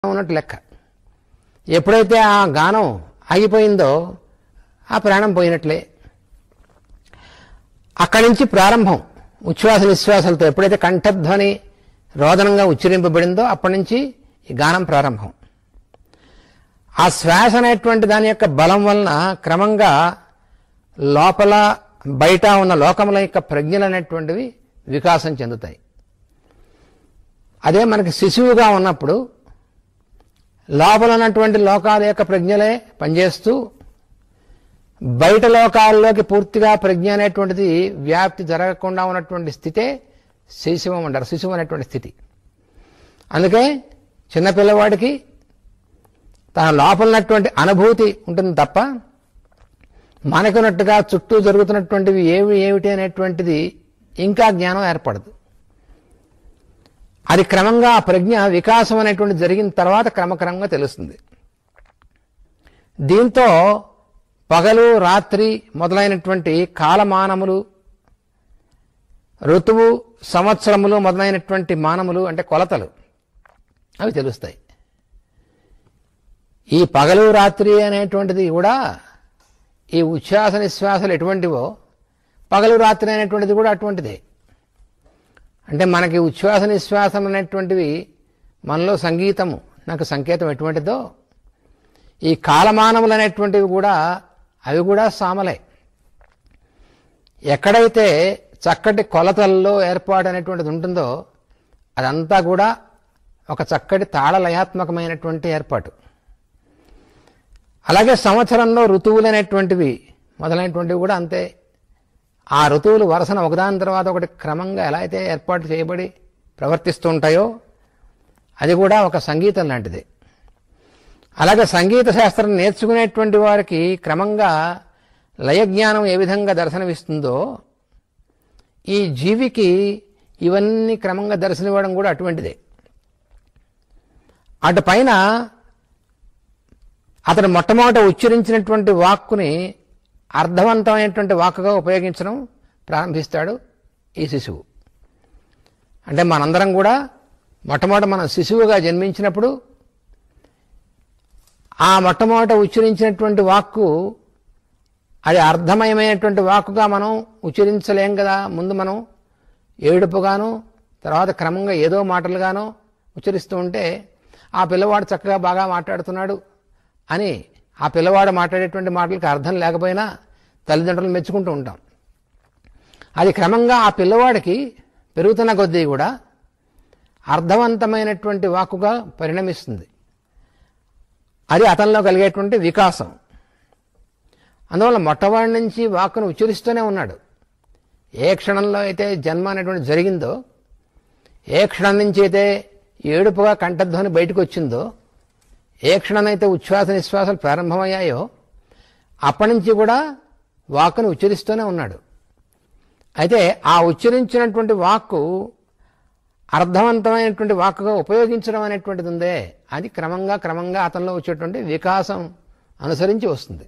ఉన్నట్టు లెక్క ఎప్పుడైతే ఆ గానం ఆగిపోయిందో ఆ ప్రాణం పోయినట్లే అక్కడి నుంచి ప్రారంభం ఉచ్ఛ్వాస నిశ్వాసాలతో ఎప్పుడైతే కంఠధ్వని రోదనంగా ఉచ్చరింపబడిందో అప్పటి నుంచి ఈ గానం ప్రారంభం ఆ శ్వాస అనేటువంటి దాని యొక్క బలం వలన క్రమంగా లోపల బయట ఉన్న లోకముల యొక్క ప్రజ్ఞలు అనేటువంటివి వికాసం చెందుతాయి అదే మనకి శిశువుగా ఉన్నప్పుడు లోపల ఉన్నటువంటి లోకాల యొక్క ప్రజ్ఞలే పనిచేస్తూ బయట లోకాల్లోకి పూర్తిగా ప్రజ్ఞ అనేటువంటిది వ్యాప్తి జరగకుండా ఉన్నటువంటి స్థితే శిశువం అంటారు శిశువు అనేటువంటి స్థితి అందుకే చిన్నపిల్లవాడికి తన లోపల ఉన్నటువంటి అనుభూతి ఉంటుంది తప్ప మనకున్నట్టుగా చుట్టూ జరుగుతున్నటువంటివి ఏవి ఏమిటి అనేటువంటిది ఇంకా జ్ఞానం ఏర్పడదు అది క్రమంగా ఆ ప్రజ్ఞ వికాసం అనేటువంటి జరిగిన తర్వాత క్రమక్రమంగా తెలుస్తుంది దీంతో పగలు రాత్రి మొదలైనటువంటి కాలమానములు ఋతువు సంవత్సరములు మొదలైనటువంటి మానములు అంటే కొలతలు అవి తెలుస్తాయి ఈ పగలు రాత్రి అనేటువంటిది కూడా ఈ ఉచ్ఛ్వాస నిశ్వాసాలు ఎటువంటివో పగలు రాత్రి అనేటువంటిది కూడా అటువంటిదే అంటే మనకి ఉచ్ఛ్వాస నిశ్వాసం అనేటువంటివి మనలో సంగీతము నాకు సంకేతం ఎటువంటిదో ఈ కాలమానములు అనేటువంటివి కూడా అవి కూడా సామలే ఎక్కడైతే చక్కటి కొలతల్లో ఏర్పాటు అనేటువంటిది ఉంటుందో అదంతా కూడా ఒక చక్కటి తాళలయాత్మకమైనటువంటి ఏర్పాటు అలాగే సంవత్సరంలో ఋతువులు అనేటువంటివి మొదలైనటువంటివి కూడా అంతే ఆ ఋతువులు వరుసన ఒకదాని తర్వాత ఒకటి క్రమంగా ఎలా అయితే ఏర్పాటు చేయబడి ప్రవర్తిస్తూ ఉంటాయో అది కూడా ఒక సంగీతం లాంటిది అలాగే సంగీత శాస్త్రం నేర్చుకునేటువంటి వారికి క్రమంగా లయజ్ఞానం ఏ విధంగా దర్శనమిస్తుందో ఈ జీవికి ఇవన్నీ క్రమంగా దర్శనమివ్వడం కూడా అటువంటిదే అటు పైన అతను మొట్టమొదట ఉచ్చరించినటువంటి వాక్కుని అర్థవంతమైనటువంటి వాక్కుగా ఉపయోగించడం ప్రారంభిస్తాడు ఈ శిశువు అంటే మనందరం కూడా మొట్టమొదట మనం శిశువుగా జన్మించినప్పుడు ఆ మొట్టమొదట ఉచ్చరించినటువంటి వాక్కు అది అర్థమయమైనటువంటి వాక్కుగా మనం ఉచ్చరించలేం కదా ముందు మనం ఏడుపుగాను తర్వాత క్రమంగా ఏదో మాటలుగానో ఉచ్చరిస్తూ ఉంటే ఆ పిల్లవాడు చక్కగా బాగా మాట్లాడుతున్నాడు అని ఆ పిల్లవాడు మాట్లాడేటువంటి మాటలకు అర్థం లేకపోయినా తల్లిదండ్రులు మెచ్చుకుంటూ ఉంటాం అది క్రమంగా ఆ పిల్లవాడికి పెరుగుతున్న కొద్దీ కూడా అర్థవంతమైనటువంటి వాక్కుగా పరిణమిస్తుంది అది అతనిలో కలిగేటువంటి వికాసం అందువల్ల మొట్టమొదటి నుంచి వాక్కును ఉచ్చరిస్తూనే ఉన్నాడు ఏ క్షణంలో అయితే జన్మ అనేటువంటి జరిగిందో ఏ క్షణం నుంచి అయితే ఏడుపుగా కంఠధ్వని బయటకు వచ్చిందో ఏ క్షణమైతే ఉచ్ఛ్వాస నిశ్వాసాలు ప్రారంభమయ్యాయో అప్పటి నుంచి కూడా వాక్కును ఉచ్చరిస్తూనే ఉన్నాడు అయితే ఆ ఉచ్చరించినటువంటి వాక్కు అర్థవంతమైనటువంటి వాక్కుగా ఉపయోగించడం అనేటువంటిది ఉందే అది క్రమంగా క్రమంగా అతనిలో వచ్చేటువంటి వికాసం అనుసరించి వస్తుంది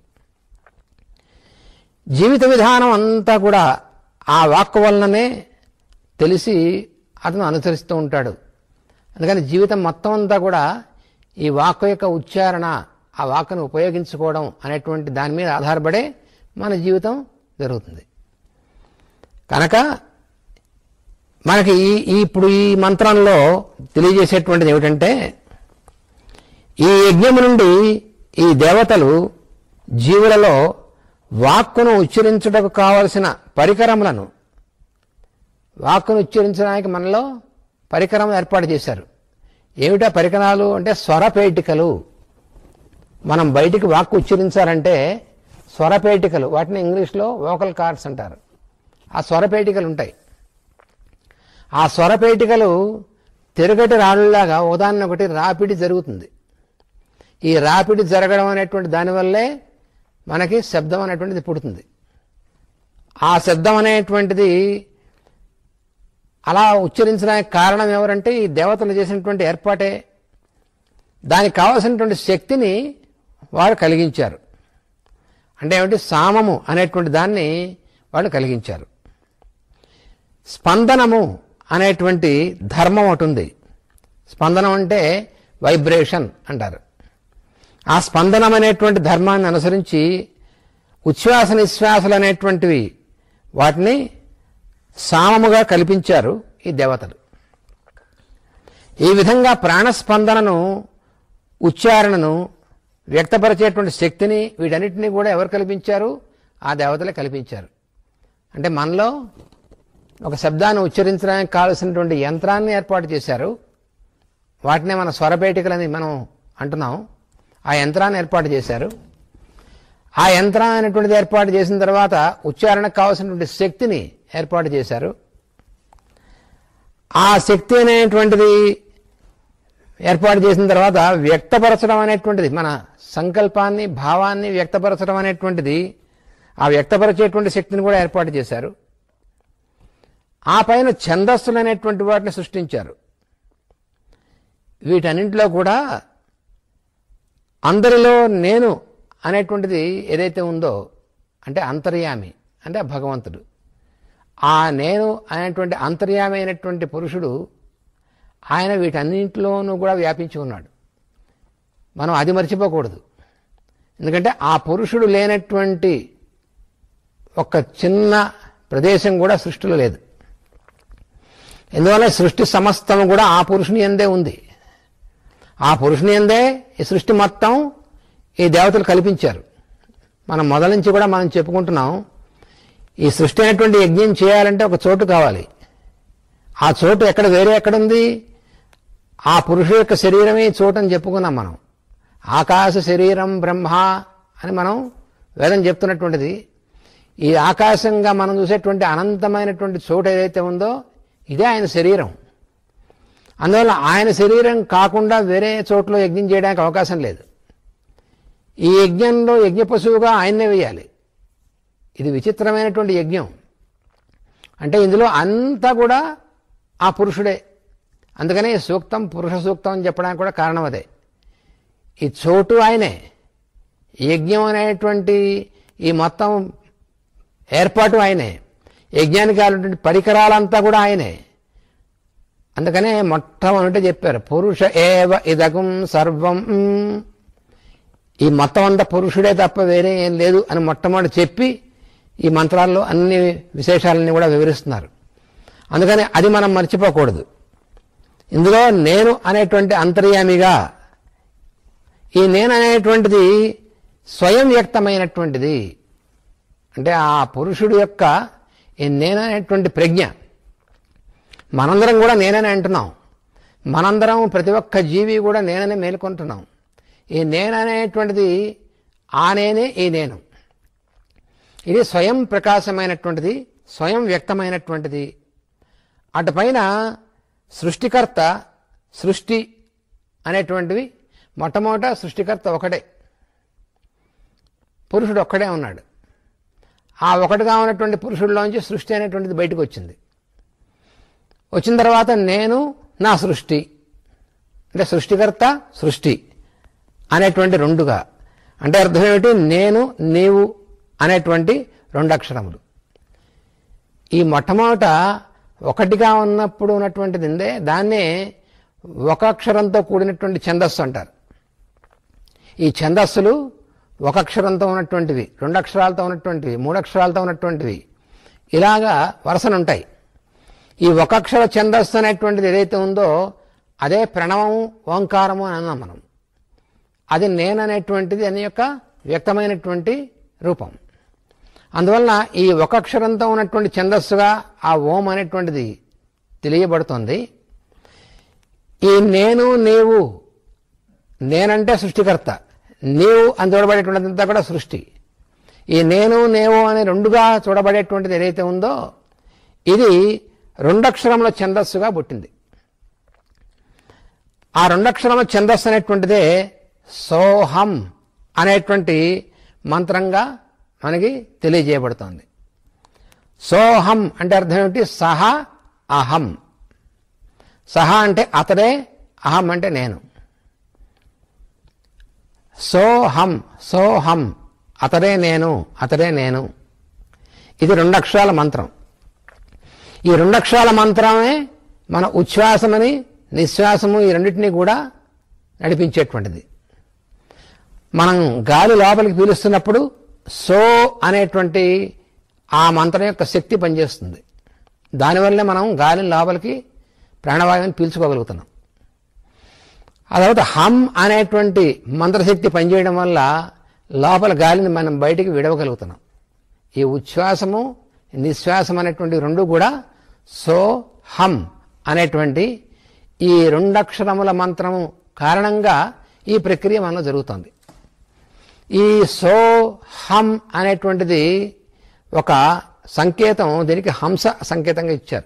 జీవిత విధానం అంతా కూడా ఆ వాక్కు వలననే తెలిసి అతను అనుసరిస్తూ ఉంటాడు అందుకని జీవితం మొత్తం అంతా కూడా ఈ వాక్కు యొక్క ఉచ్చారణ ఆ వాక్కును ఉపయోగించుకోవడం అనేటువంటి దాని మీద ఆధారపడే మన జీవితం జరుగుతుంది కనుక మనకి ఈ ఈ- ఇప్పుడు ఈ మంత్రంలో తెలియజేసేటువంటిది ఏమిటంటే ఈ యజ్ఞము నుండి ఈ దేవతలు జీవులలో వాక్కును ఉచ్చరించుటకు కావలసిన పరికరములను వాక్కును ఉచ్చరించడానికి మనలో పరికరం ఏర్పాటు చేశారు ఏమిటా పరికరాలు అంటే స్వరపేటికలు మనం బయటికి వాక్కు ఉచ్చరించాలంటే స్వరపేటికలు వాటిని ఇంగ్లీష్లో వోకల్ కార్డ్స్ అంటారు ఆ స్వరపేటికలు ఉంటాయి ఆ స్వరపేటికలు తిరగటి రాళ్ళలాగా ఉదాహరణ ఒకటి రాపిడి జరుగుతుంది ఈ రాపిడి జరగడం అనేటువంటి దానివల్లే మనకి శబ్దం అనేటువంటిది పుడుతుంది ఆ శబ్దం అనేటువంటిది అలా ఉచ్చరించడానికి కారణం ఎవరంటే ఈ దేవతలు చేసినటువంటి ఏర్పాటే దానికి కావలసినటువంటి శక్తిని వారు కలిగించారు అంటే ఏమిటి సామము అనేటువంటి దాన్ని వాళ్ళు కలిగించారు స్పందనము అనేటువంటి ధర్మం ఒకటి ఉంది స్పందనం అంటే వైబ్రేషన్ అంటారు ఆ స్పందనం అనేటువంటి ధర్మాన్ని అనుసరించి ఉచ్ఛ్వాస నిశ్వాసలు అనేటువంటివి వాటిని సామముగా కల్పించారు ఈ దేవతలు ఈ విధంగా ప్రాణస్పందనను ఉచ్చారణను వ్యక్తపరిచేటువంటి శక్తిని వీటన్నిటినీ కూడా ఎవరు కల్పించారు ఆ దేవతలే కల్పించారు అంటే మనలో ఒక శబ్దాన్ని ఉచ్చరించడానికి కావలసినటువంటి యంత్రాన్ని ఏర్పాటు చేశారు వాటినే మన స్వరపేటికలని మనం అంటున్నాం ఆ యంత్రాన్ని ఏర్పాటు చేశారు ఆ యంత్రం అనేటువంటిది ఏర్పాటు చేసిన తర్వాత ఉచ్చారణకు కావాల్సినటువంటి శక్తిని ఏర్పాటు చేశారు ఆ శక్తి అనేటువంటిది ఏర్పాటు చేసిన తర్వాత వ్యక్తపరచడం అనేటువంటిది మన సంకల్పాన్ని భావాన్ని వ్యక్తపరచడం అనేటువంటిది ఆ వ్యక్తపరిచేటువంటి శక్తిని కూడా ఏర్పాటు చేశారు ఆ పైన ఛందస్సులు అనేటువంటి వాటిని సృష్టించారు వీటన్నింటిలో కూడా అందరిలో నేను అనేటువంటిది ఏదైతే ఉందో అంటే అంతర్యామి అంటే ఆ భగవంతుడు ఆ నేను అనేటువంటి అంతర్యామి అయినటువంటి పురుషుడు ఆయన వీటన్నింటిలోనూ కూడా వ్యాపించి ఉన్నాడు మనం అది మర్చిపోకూడదు ఎందుకంటే ఆ పురుషుడు లేనటువంటి ఒక చిన్న ప్రదేశం కూడా సృష్టిలో లేదు ఎందువల్ల సృష్టి సమస్తం కూడా ఆ పురుషుని ఎందే ఉంది ఆ పురుషుని ఎందే ఈ సృష్టి మొత్తం ఈ దేవతలు కల్పించారు మనం మొదల నుంచి కూడా మనం చెప్పుకుంటున్నాం ఈ సృష్టి అనేటువంటి యజ్ఞం చేయాలంటే ఒక చోటు కావాలి ఆ చోటు ఎక్కడ వేరే ఎక్కడుంది ఆ పురుషు యొక్క శరీరమే ఈ చోటు అని చెప్పుకున్నాం మనం ఆకాశ శరీరం బ్రహ్మ అని మనం వేదం చెప్తున్నటువంటిది ఈ ఆకాశంగా మనం చూసేటువంటి అనంతమైనటువంటి చోటు ఏదైతే ఉందో ఇదే ఆయన శరీరం అందువల్ల ఆయన శరీరం కాకుండా వేరే చోట్ల యజ్ఞం చేయడానికి అవకాశం లేదు ఈ యజ్ఞంలో యజ్ఞ పశువుగా ఆయన్నే వేయాలి ఇది విచిత్రమైనటువంటి యజ్ఞం అంటే ఇందులో అంతా కూడా ఆ పురుషుడే అందుకనే ఈ సూక్తం పురుష సూక్తం అని చెప్పడానికి కూడా కారణం అదే ఈ చోటు ఆయనే ఈ యజ్ఞం అనేటువంటి ఈ మొత్తం ఏర్పాటు ఆయనే యజ్ఞానికి కావాలంటే పరికరాలంతా కూడా ఆయనే అందుకనే మొట్టమొదటి చెప్పారు పురుష ఏవ ఇదగం సర్వం ఈ మొత్తం అంతా పురుషుడే తప్ప వేరే ఏం లేదు అని మొట్టమొదటి చెప్పి ఈ మంత్రాల్లో అన్ని విశేషాలన్నీ కూడా వివరిస్తున్నారు అందుకని అది మనం మర్చిపోకూడదు ఇందులో నేను అనేటువంటి అంతర్యామిగా ఈ నేను అనేటువంటిది స్వయం వ్యక్తమైనటువంటిది అంటే ఆ పురుషుడు యొక్క ఈ నేను అనేటువంటి ప్రజ్ఞ మనందరం కూడా నేనని అంటున్నాం మనందరం ప్రతి ఒక్క జీవి కూడా నేననే మేల్కొంటున్నాం ఈ నేను అనేటువంటిది ఆ నేనే ఈ నేను ఇది స్వయం ప్రకాశమైనటువంటిది స్వయం వ్యక్తమైనటువంటిది అటుపైన సృష్టికర్త సృష్టి అనేటువంటివి మొట్టమొదట సృష్టికర్త ఒకటే పురుషుడు ఒక్కడే ఉన్నాడు ఆ ఒకటిగా ఉన్నటువంటి పురుషుడిలోంచి సృష్టి అనేటువంటిది బయటకు వచ్చింది వచ్చిన తర్వాత నేను నా సృష్టి అంటే సృష్టికర్త సృష్టి అనేటువంటి రెండుగా అంటే అర్థం ఏమిటి నేను నీవు అనేటువంటి రెండు అక్షరములు ఈ మొట్టమొదట ఒకటిగా ఉన్నప్పుడు ఉన్నటువంటిది ఉందే దాన్నే ఒక అక్షరంతో కూడినటువంటి ఛందస్సు అంటారు ఈ ఛందస్సులు ఒక అక్షరంతో ఉన్నటువంటివి రెండు అక్షరాలతో ఉన్నటువంటివి మూడు అక్షరాలతో ఉన్నటువంటివి ఇలాగా వరుసనుంటాయి ఈ ఒక అక్షర ఛందస్సు అనేటువంటిది ఏదైతే ఉందో అదే ప్రణవము ఓంకారము అని అన్నాం మనం అది నేననేటువంటిది అని యొక్క వ్యక్తమైనటువంటి రూపం అందువలన ఈ ఒక అక్షరంతో ఉన్నటువంటి ఛందస్సుగా ఆ ఓం అనేటువంటిది తెలియబడుతుంది ఈ నేను నీవు నేనంటే సృష్టికర్త నీవు అని చూడబడేటువంటిదంతా కూడా సృష్టి ఈ నేను నేవు అనే రెండుగా చూడబడేటువంటిది ఏదైతే ఉందో ఇది రెండక్షరముల ఛందస్సుగా పుట్టింది ఆ రెండక్షరముల ఛందస్సు అనేటువంటిదే సోహం అనేటువంటి మంత్రంగా మనకి తెలియజేయబడుతోంది సోహం అంటే అర్థం ఏమిటి సహ అహం సహ అంటే అతడే అహం అంటే నేను సోహం సోహం అతడే నేను అతడే నేను ఇది రెండు అక్షరాల మంత్రం ఈ రెండు అక్షరాల మంత్రమే మన ఉచ్ఛ్వాసమని నిశ్వాసము ఈ రెండింటినీ కూడా నడిపించేటువంటిది మనం గాలి లోపలికి పీలుస్తున్నప్పుడు సో అనేటువంటి ఆ మంత్రం యొక్క శక్తి పనిచేస్తుంది దానివల్లే మనం గాలిని లోపలికి ప్రాణవాయువుని పీల్చుకోగలుగుతున్నాం ఆ తర్వాత హమ్ అనేటువంటి మంత్రశక్తి పనిచేయడం వల్ల లోపల గాలిని మనం బయటికి విడవగలుగుతున్నాం ఈ ఉచ్ఛ్వాసము నిశ్వాసం అనేటువంటి రెండు కూడా సో హమ్ అనేటువంటి ఈ రెండక్షరముల మంత్రము కారణంగా ఈ ప్రక్రియ మనలో జరుగుతుంది ఈ సో హమ్ అనేటువంటిది ఒక సంకేతం దీనికి హంస సంకేతంగా ఇచ్చారు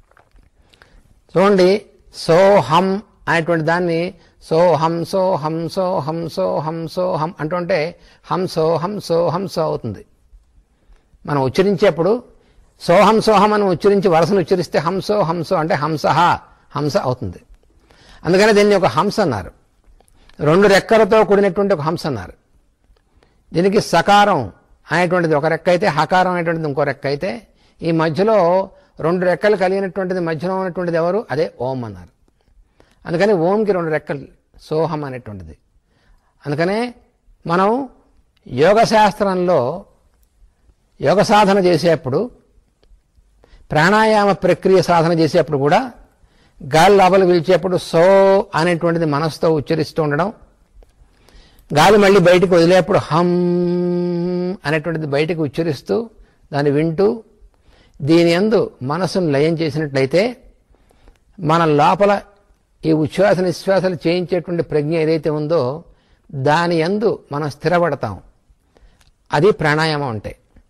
చూడండి సో హం అనేటువంటి దాన్ని సో హంసో హంసో హంసో హంసో హం అంటుంటే హంసో హంసో హంసో అవుతుంది మనం ఉచ్చరించేప్పుడు సోహం సోహం అని ఉచ్చరించి వరసను ఉచ్చరిస్తే హంసో హంసో అంటే హంసహ హంస అవుతుంది అందుకని దీన్ని ఒక హంస అన్నారు రెండు రెక్కలతో కూడినటువంటి ఒక హంస అన్నారు దీనికి సకారం అనేటువంటిది ఒక రెక్క అయితే హకారం అనేటువంటిది ఇంకో రెక్క అయితే ఈ మధ్యలో రెండు రెక్కలు కలిగినటువంటిది మధ్యలో ఉన్నటువంటిది ఎవరు అదే ఓం అన్నారు అందుకని ఓంకి రెండు రెక్కలు సోహం అనేటువంటిది అందుకనే మనం యోగ శాస్త్రంలో యోగ సాధన చేసేప్పుడు ప్రాణాయామ ప్రక్రియ సాధన చేసేప్పుడు కూడా గాలి లోపల పిలిచేప్పుడు సో అనేటువంటిది మనసుతో ఉచ్చరిస్తూ ఉండడం గాలి మళ్ళీ బయటకు వదిలేప్పుడు హమ్ అనేటువంటిది బయటకు ఉచ్చరిస్తూ దాన్ని వింటూ దీని యందు మనసును లయం చేసినట్లయితే మన లోపల ఈ ఉచ్ఛ్వాస నిశ్వాసాలు చేయించేటువంటి ప్రజ్ఞ ఏదైతే ఉందో దాని యందు మనం స్థిరపడతాం అది ప్రాణాయామం అంటే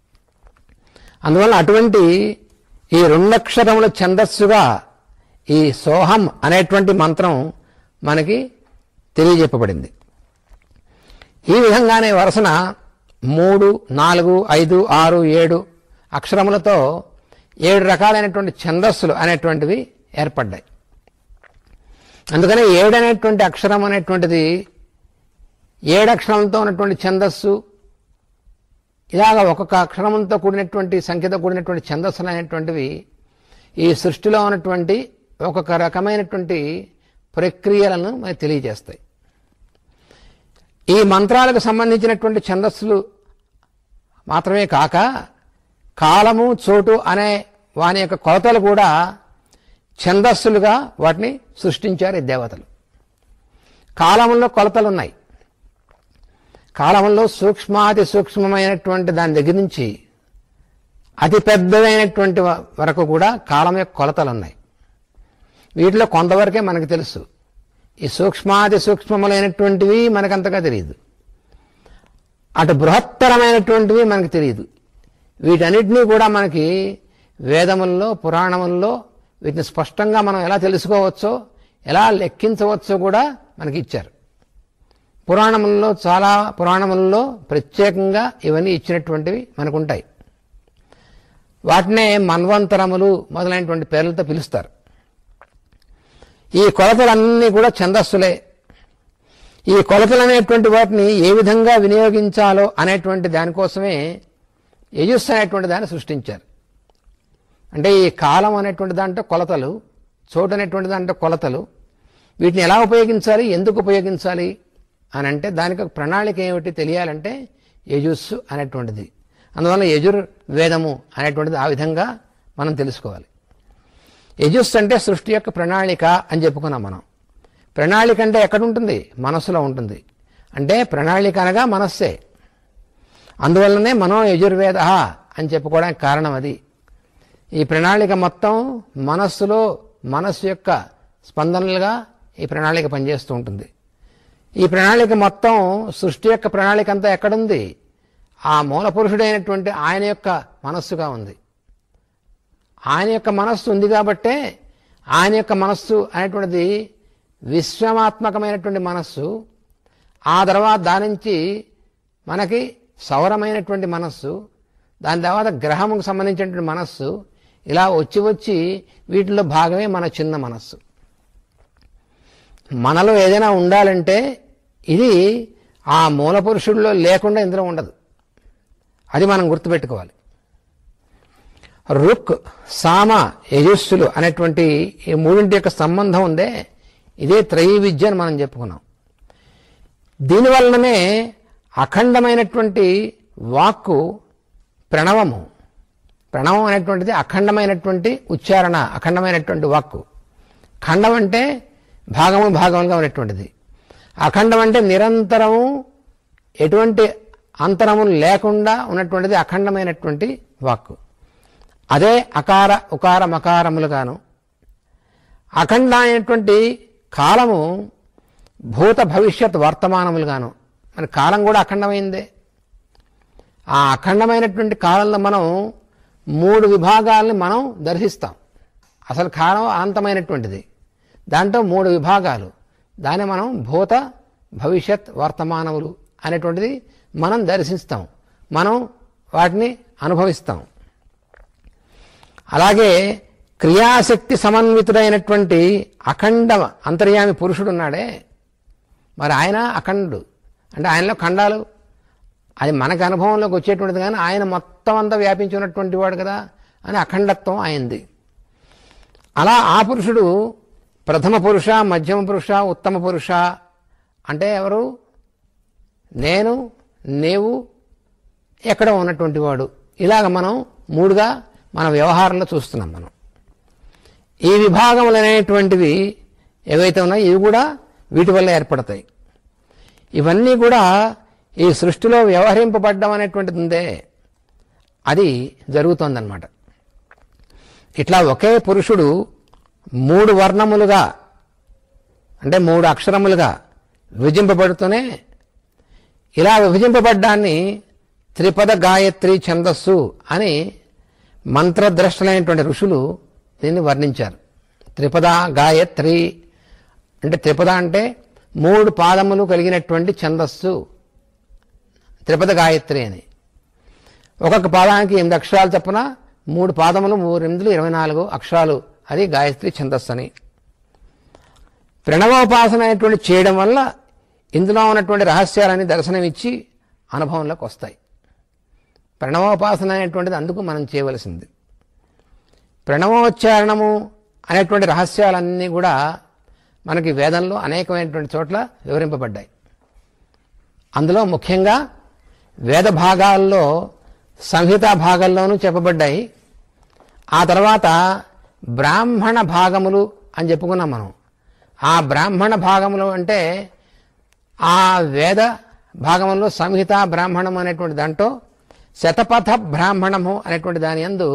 అందువల్ల అటువంటి ఈ రెండక్షరముల ఛందస్సుగా ఈ సోహం అనేటువంటి మంత్రం మనకి తెలియజెప్పబడింది ఈ విధంగానే వరుసన మూడు నాలుగు ఐదు ఆరు ఏడు అక్షరములతో ఏడు రకాలైనటువంటి ఛందస్సులు అనేటువంటివి ఏర్పడ్డాయి అందుకనే ఏడు అనేటువంటి అక్షరం అనేటువంటిది ఏడు అక్షరాలతో ఉన్నటువంటి ఛందస్సు ఇలాగ ఒక్కొక్క అక్షరములతో కూడినటువంటి సంఖ్యతో కూడినటువంటి ఛందస్సులు అనేటువంటివి ఈ సృష్టిలో ఉన్నటువంటి ఒక్కొక్క రకమైనటువంటి ప్రక్రియలను మనకి తెలియజేస్తాయి ఈ మంత్రాలకు సంబంధించినటువంటి ఛందస్సులు మాత్రమే కాక కాలము చోటు అనే వాని యొక్క కొలతలు కూడా ఛందస్సులుగా వాటిని సృష్టించారు ఈ దేవతలు కాలంలో కొలతలు ఉన్నాయి కాలంలో సూక్ష్మాతి సూక్ష్మమైనటువంటి దాని దగ్గర నుంచి అతి పెద్దదైనటువంటి వ- వరకు కూడా కాలం యొక్క కొలతలు ఉన్నాయి వీటిలో కొంతవరకే మనకు తెలుసు ఈ సూక్ష్మాతి సూక్ష్మములైనటువంటివి మనకంతగా తెలియదు అటు బృహత్తరమైనటువంటివి మనకు తెలియదు వీటన్నిటినీ కూడా మనకి వేదముల్లో పురాణముల్లో వీటిని స్పష్టంగా మనం ఎలా తెలుసుకోవచ్చో ఎలా లెక్కించవచ్చో కూడా మనకి ఇచ్చారు పురాణముల్లో చాలా పురాణముల్లో ప్రత్యేకంగా ఇవన్నీ ఇచ్చినటువంటివి మనకుంటాయి వాటినే మన్వంతరములు మొదలైనటువంటి పేర్లతో పిలుస్తారు ఈ కొలతలన్నీ కూడా ఛందస్సులే ఈ కొలతలు అనేటువంటి వాటిని ఏ విధంగా వినియోగించాలో అనేటువంటి దానికోసమే యజుస్సు అనేటువంటి దాన్ని సృష్టించారు అంటే ఈ కాలం అనేటువంటి దాంట్లో కొలతలు చోటు అనేటువంటి దాంట్లో కొలతలు వీటిని ఎలా ఉపయోగించాలి ఎందుకు ఉపయోగించాలి అని అంటే దానికి ఒక ప్రణాళిక ఏమిటి తెలియాలంటే యజుస్సు అనేటువంటిది అందువల్ల యజుర్ వేదము అనేటువంటిది ఆ విధంగా మనం తెలుసుకోవాలి యజుస్ అంటే సృష్టి యొక్క ప్రణాళిక అని చెప్పుకున్నాం మనం ప్రణాళిక అంటే ఎక్కడ ఉంటుంది మనస్సులో ఉంటుంది అంటే ప్రణాళిక అనగా మనస్సే అందువల్లనే మనో యజుర్వేద అని చెప్పుకోవడానికి కారణం అది ఈ ప్రణాళిక మొత్తం మనస్సులో మనస్సు యొక్క స్పందనలుగా ఈ ప్రణాళిక పనిచేస్తూ ఉంటుంది ఈ ప్రణాళిక మొత్తం సృష్టి యొక్క ప్రణాళిక అంతా ఎక్కడుంది ఆ మూల పురుషుడైనటువంటి ఆయన యొక్క మనస్సుగా ఉంది ఆయన యొక్క మనస్సు ఉంది కాబట్టే ఆయన యొక్క మనస్సు అనేటువంటిది విశ్వమాత్మకమైనటువంటి మనస్సు ఆ తర్వాత దాని నుంచి మనకి సౌరమైనటువంటి మనస్సు దాని తర్వాత గ్రహముకు సంబంధించినటువంటి మనస్సు ఇలా వచ్చి వచ్చి వీటిలో భాగమే మన చిన్న మనస్సు మనలో ఏదైనా ఉండాలంటే ఇది ఆ మూల పురుషుల్లో లేకుండా ఇందులో ఉండదు అది మనం గుర్తుపెట్టుకోవాలి రుక్ సామ యజస్సులు అనేటువంటి ఈ మూడింటి యొక్క సంబంధం ఉందే ఇదే త్రయీ విద్య అని మనం చెప్పుకున్నాం దీనివల్లనే అఖండమైనటువంటి వాక్కు ప్రణవము ప్రణవం అనేటువంటిది అఖండమైనటువంటి ఉచ్చారణ అఖండమైనటువంటి వాక్కు ఖండం అంటే భాగము భాగములుగా ఉన్నటువంటిది అఖండం అంటే నిరంతరము ఎటువంటి అంతరము లేకుండా ఉన్నటువంటిది అఖండమైనటువంటి వాక్కు అదే అకార ఉకార మకారములుగాను అఖండ అయినటువంటి కాలము భూత భవిష్యత్ వర్తమానములుగాను మన కాలం కూడా అఖండమైందే ఆ అఖండమైనటువంటి కాలంలో మనం మూడు విభాగాల్ని మనం దర్శిస్తాం అసలు కాలం అనంతమైనటువంటిది దాంట్లో మూడు విభాగాలు దాన్ని మనం భూత భవిష్యత్ వర్తమానములు అనేటువంటిది మనం దర్శిస్తాం మనం వాటిని అనుభవిస్తాం అలాగే క్రియాశక్తి సమన్వితుడైనటువంటి అఖండ అంతర్యామి పురుషుడు ఉన్నాడే మరి ఆయన అఖండు అంటే ఆయనలో ఖండాలు అది మనకు అనుభవంలోకి వచ్చేటువంటిది కానీ ఆయన మొత్తం అంతా వ్యాపించి ఉన్నటువంటి వాడు కదా అని అఖండత్వం అయింది అలా ఆ పురుషుడు ప్రథమ పురుష మధ్యమ పురుష ఉత్తమ పురుష అంటే ఎవరు నేను నీవు ఎక్కడ ఉన్నటువంటి వాడు ఇలాగ మనం మూడుగా మన వ్యవహారంలో చూస్తున్నాం మనం ఈ విభాగములు అనేటువంటివి ఏవైతే ఉన్నాయో ఇవి కూడా వీటి వల్ల ఏర్పడతాయి ఇవన్నీ కూడా ఈ సృష్టిలో వ్యవహరింపబడ్డం అనేటువంటిది ఉందే అది జరుగుతోందన్నమాట ఇట్లా ఒకే పురుషుడు మూడు వర్ణములుగా అంటే మూడు అక్షరములుగా విభజింపబడుతూనే ఇలా విభజింపబడ్డాన్ని త్రిపద గాయత్రి ఛందస్సు అని మంత్రద్రష్టలైనటువంటి ఋషులు దీన్ని వర్ణించారు త్రిపద గాయత్రి అంటే త్రిపద అంటే మూడు పాదములు కలిగినటువంటి ఛందస్సు త్రిపద గాయత్రి అని ఒక్కొక్క పాదానికి ఎనిమిది అక్షరాలు చొప్పున మూడు పాదములు మూడు ఎనిమిదిలు ఇరవై నాలుగు అక్షరాలు అది గాయత్రి ఛందస్సు అని ప్రణవోపాసన అనేటువంటి చేయడం వల్ల ఇందులో ఉన్నటువంటి రహస్యాలని దర్శనమిచ్చి అనుభవంలోకి వస్తాయి ప్రణవోపాసన అనేటువంటిది అందుకు మనం చేయవలసింది ప్రణవోచ్చారణము అనేటువంటి రహస్యాలన్నీ కూడా మనకి వేదంలో అనేకమైనటువంటి చోట్ల వివరింపబడ్డాయి అందులో ముఖ్యంగా వేద భాగాల్లో సంహితా భాగాల్లోనూ చెప్పబడ్డాయి ఆ తర్వాత బ్రాహ్మణ భాగములు అని చెప్పుకున్నాం మనం ఆ బ్రాహ్మణ భాగములు అంటే ఆ వేద భాగంలో సంహిత బ్రాహ్మణం అనేటువంటి దాంట్లో శతపథ బ్రాహ్మణము అనేటువంటి దాని యందు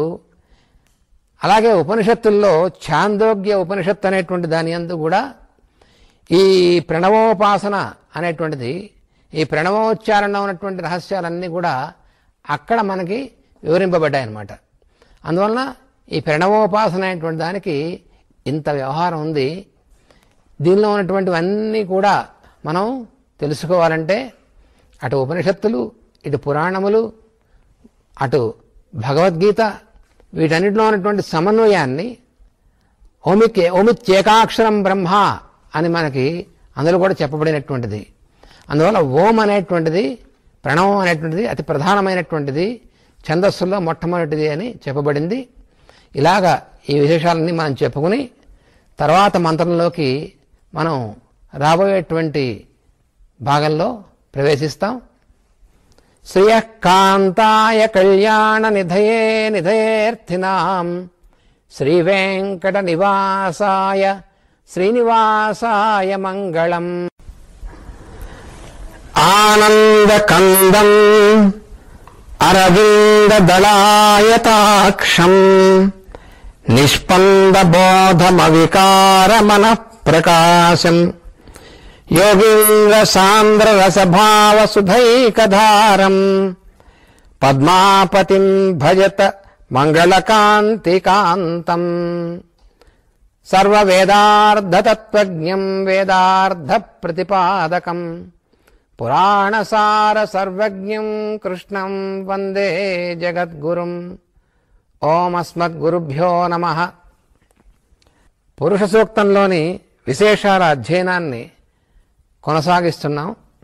అలాగే ఉపనిషత్తుల్లో ఛాందోగ్య ఉపనిషత్తు అనేటువంటి దాని యందు కూడా ఈ ప్రణవోపాసన అనేటువంటిది ఈ ప్రణవోచ్చారణ ఉన్నటువంటి రహస్యాలన్నీ కూడా అక్కడ మనకి వివరింపబడ్డాయి అన్నమాట అందువలన ఈ ప్రణవోపాసన అనేటువంటి దానికి ఇంత వ్యవహారం ఉంది దీనిలో ఉన్నటువంటివన్నీ కూడా మనం తెలుసుకోవాలంటే అటు ఉపనిషత్తులు ఇటు పురాణములు అటు భగవద్గీత వీటన్నిటిలో ఉన్నటువంటి సమన్వయాన్ని ఓమిక్ ఓమిత్యేకాక్షరం బ్రహ్మ అని మనకి అందులో కూడా చెప్పబడినటువంటిది అందువల్ల ఓం అనేటువంటిది ప్రణవం అనేటువంటిది అతి ప్రధానమైనటువంటిది ఛందస్సుల్లో మొట్టమొదటిది అని చెప్పబడింది ఇలాగా ఈ విశేషాలన్నీ మనం చెప్పుకుని తర్వాత మంత్రంలోకి మనం రాబోయేటువంటి భాగంలో ప్రవేశిస్తాం శ్రియకాంతాయ కళ్యాణ నిధయే నిధయేర్థినాం శ్రీవేంకట నివాసాయ శ్రీనివాసాయ మంగళం ఆనందకందం అరవిందదళాయతాక్షం నిష్పందబోధమవికారమన ప్రకాశం యోగీంద్రసాంద్రరసభావసుధైకధారం పద్మాపతిం భజత మంగళకాంతికాంతం సర్వవేదార్థతత్వజ్ఞం వేదార్థ ప్రతిపాదకం పురాణసార సర్వజ్ఞం కృష్ణం వందే జగద్గురుం ఓమస్మద్గురుభ్యో నమ పురుష సూక్తంలోని విశేషాల అధ్యయనాన్ని కొనసాగిస్తున్నాం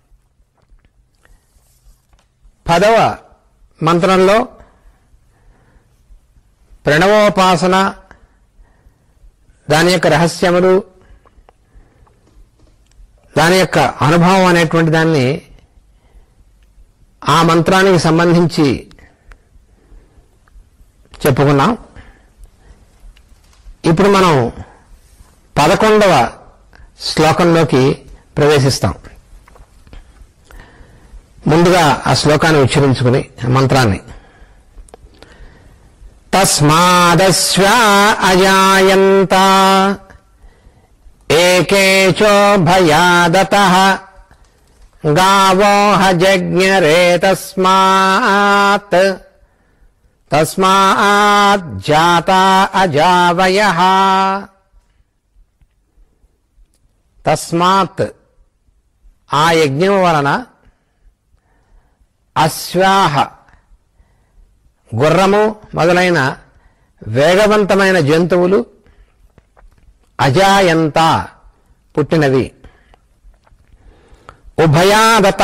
పదవ మంత్రంలో ప్రణవోపాసన దాని యొక్క రహస్యములు దాని యొక్క అనుభవం అనేటువంటి దాన్ని ఆ మంత్రానికి సంబంధించి చెప్పుకున్నాం ఇప్పుడు మనం పదకొండవ శ్లోకంలోకి ప్రవేశిస్తాం ముందుగా ఆ శ్లోకాన్ని ఉచ్చరించుకుని ఆ మంత్రాన్ని తస్మాదశ్వా అజాయంత ఏకేచో భయాదత గావో హజజ్ఞరే తస్మాత్ తస్మాత్ జాతా అజావయ తస్మాత్ ఆ యజ్ఞం వలన అశ్వాహ గుర్రము మొదలైన వేగవంతమైన జంతువులు అజాయంత పుట్టినవి ఉభయాదత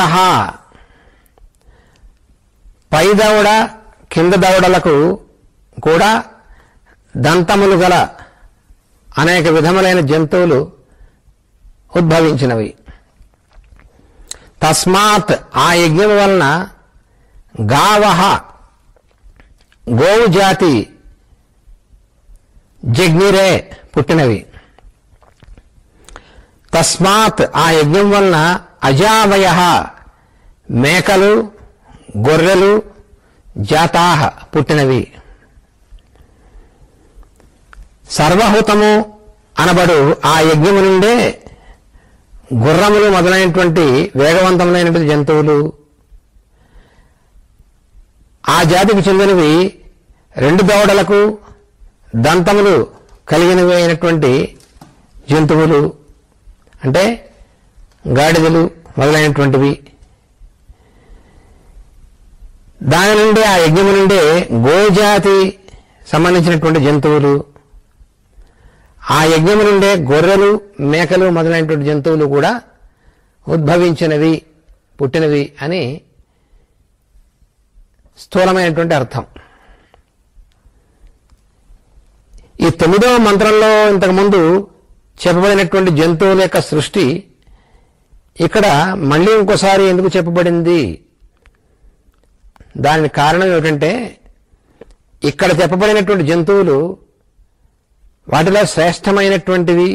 పై దవడ కింద దవడలకు కూడా దంతములు గల అనేక విధములైన జంతువులు ఉద్భవించినవి తస్మాత్ ఆ యజ్ఞం వలన గావహ గోవు జాతి జగ్నిరే పుట్టినవి తస్మాత్ ఆ యజ్ఞం వలన అజావయ మేకలు గొర్రెలు జాతాహ పుట్టినవి సర్వహూతము అనబడు ఆ యజ్ఞము నుండే గుర్రములు మొదలైనటువంటి వేగవంతములైనటువంటి జంతువులు ఆ జాతికి చెందినవి రెండు దవడలకు దంతములు కలిగినవి అయినటువంటి జంతువులు అంటే గాడిదలు మొదలైనటువంటివి దాని నుండి ఆ యజ్ఞము నుండే గోజాతి సంబంధించినటువంటి జంతువులు ఆ యజ్ఞము నుండే గొర్రెలు మేకలు మొదలైనటువంటి జంతువులు కూడా ఉద్భవించినవి పుట్టినవి అని స్థూలమైనటువంటి అర్థం ఈ తొమ్మిదవ మంత్రంలో ఇంతకుముందు చెప్పబడినటువంటి జంతువుల యొక్క సృష్టి ఇక్కడ మళ్ళీ ఇంకోసారి ఎందుకు చెప్పబడింది దానికి కారణం ఏమిటంటే ఇక్కడ చెప్పబడినటువంటి జంతువులు వాటిలో శ్రేష్టమైనటువంటివి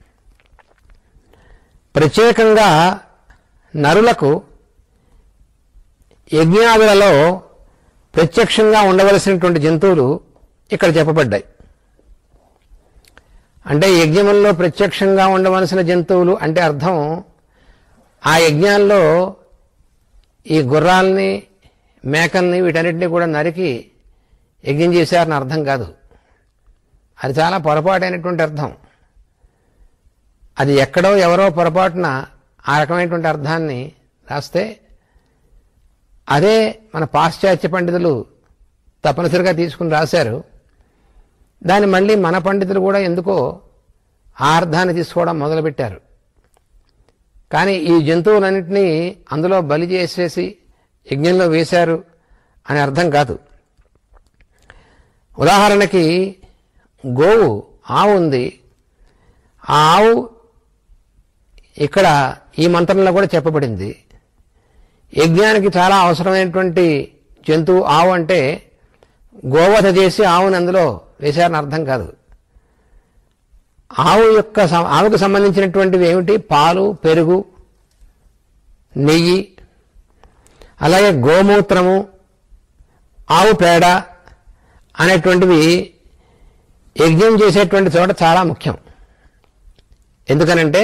ప్రత్యేకంగా నరులకు యజ్ఞాదులలో ప్రత్యక్షంగా ఉండవలసినటువంటి జంతువులు ఇక్కడ చెప్పబడ్డాయి అంటే యజ్ఞముల్లో ప్రత్యక్షంగా ఉండవలసిన జంతువులు అంటే అర్థం ఆ యజ్ఞాల్లో ఈ గుర్రాల్ని మేకల్ని వీటన్నిటిని కూడా నరికి యజ్ఞం చేశారని అర్థం కాదు అది చాలా పొరపాటైనటువంటి అర్థం అది ఎక్కడో ఎవరో పొరపాటున ఆ రకమైనటువంటి అర్థాన్ని రాస్తే అదే మన పాశ్చాత్య పండితులు తప్పనిసరిగా తీసుకుని రాశారు దాన్ని మళ్ళీ మన పండితులు కూడా ఎందుకో ఆ అర్థాన్ని తీసుకోవడం మొదలుపెట్టారు కానీ ఈ జంతువులన్నింటినీ అందులో బలి చేసేసి యజ్ఞంలో వేశారు అని అర్థం కాదు ఉదాహరణకి గోవు ఆవు ఉంది ఆ ఆవు ఇక్కడ ఈ మంత్రంలో కూడా చెప్పబడింది యజ్ఞానికి చాలా అవసరమైనటువంటి జంతువు ఆవు అంటే గోవధ చేసి ఆవుని అందులో వేశారని అర్థం కాదు ఆవు యొక్క సం- ఆవుకు సంబంధించినటువంటివి ఏమిటి పాలు పెరుగు నెయ్యి అలాగే గోమూత్రము ఆవు పేడ అనేటువంటివి యజ్ఞం చేసేటువంటి చోట చాలా ముఖ్యం ఎందుకనంటే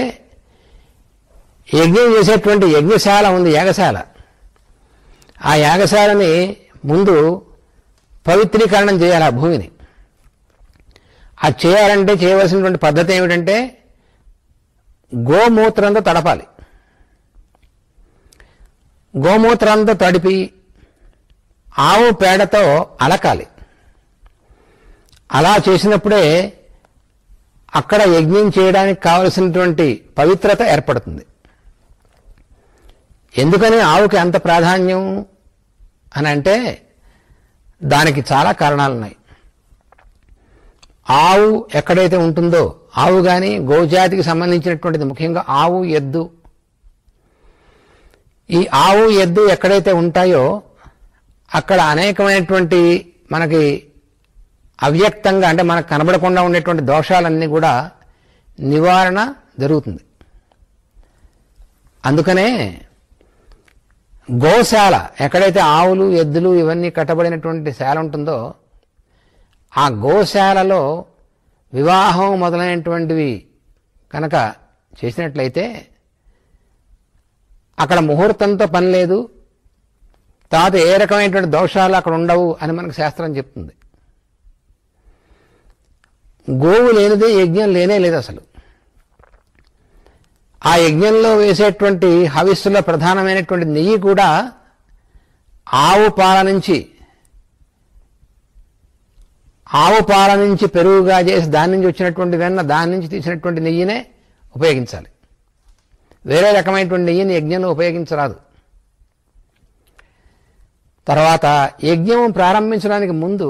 యజ్ఞం చేసేటువంటి యజ్ఞశాల ఉంది యాగశాల ఆ యాగశాలని ముందు పవిత్రీకరణం చేయాలి ఆ భూమిని అది చేయాలంటే చేయవలసినటువంటి పద్ధతి ఏమిటంటే గోమూత్రంతో తడపాలి గోమూత్రంతో తడిపి ఆవు పేడతో అలకాలి అలా చేసినప్పుడే అక్కడ యజ్ఞం చేయడానికి కావలసినటువంటి పవిత్రత ఏర్పడుతుంది ఎందుకని ఆవుకి అంత ప్రాధాన్యం అని అంటే దానికి చాలా కారణాలున్నాయి ఆవు ఎక్కడైతే ఉంటుందో ఆవు కానీ గోజాతికి సంబంధించినటువంటిది ముఖ్యంగా ఆవు ఎద్దు ఈ ఆవు ఎద్దు ఎక్కడైతే ఉంటాయో అక్కడ అనేకమైనటువంటి మనకి అవ్యక్తంగా అంటే మనకు కనబడకుండా ఉండేటువంటి దోషాలన్నీ కూడా నివారణ జరుగుతుంది అందుకనే గోశాల ఎక్కడైతే ఆవులు ఎద్దులు ఇవన్నీ కట్టబడినటువంటి శాల ఉంటుందో ఆ గోశాలలో వివాహం మొదలైనటువంటివి కనుక చేసినట్లయితే అక్కడ ముహూర్తంతో పని లేదు తర్వాత ఏ రకమైనటువంటి దోషాలు అక్కడ ఉండవు అని మనకు శాస్త్రం చెప్తుంది గోవు లేనిదే యజ్ఞం లేనే లేదు అసలు ఆ యజ్ఞంలో వేసేటువంటి హవిస్సులో ప్రధానమైనటువంటి నెయ్యి కూడా ఆవు పాల నుంచి ఆవు పాల నుంచి పెరుగుగా చేసి దాని నుంచి వచ్చినటువంటి వెన్న దాని నుంచి తీసినటువంటి నెయ్యినే ఉపయోగించాలి వేరే రకమైనటువంటి నెయ్యిని యజ్ఞంలో ఉపయోగించరాదు తర్వాత యజ్ఞం ప్రారంభించడానికి ముందు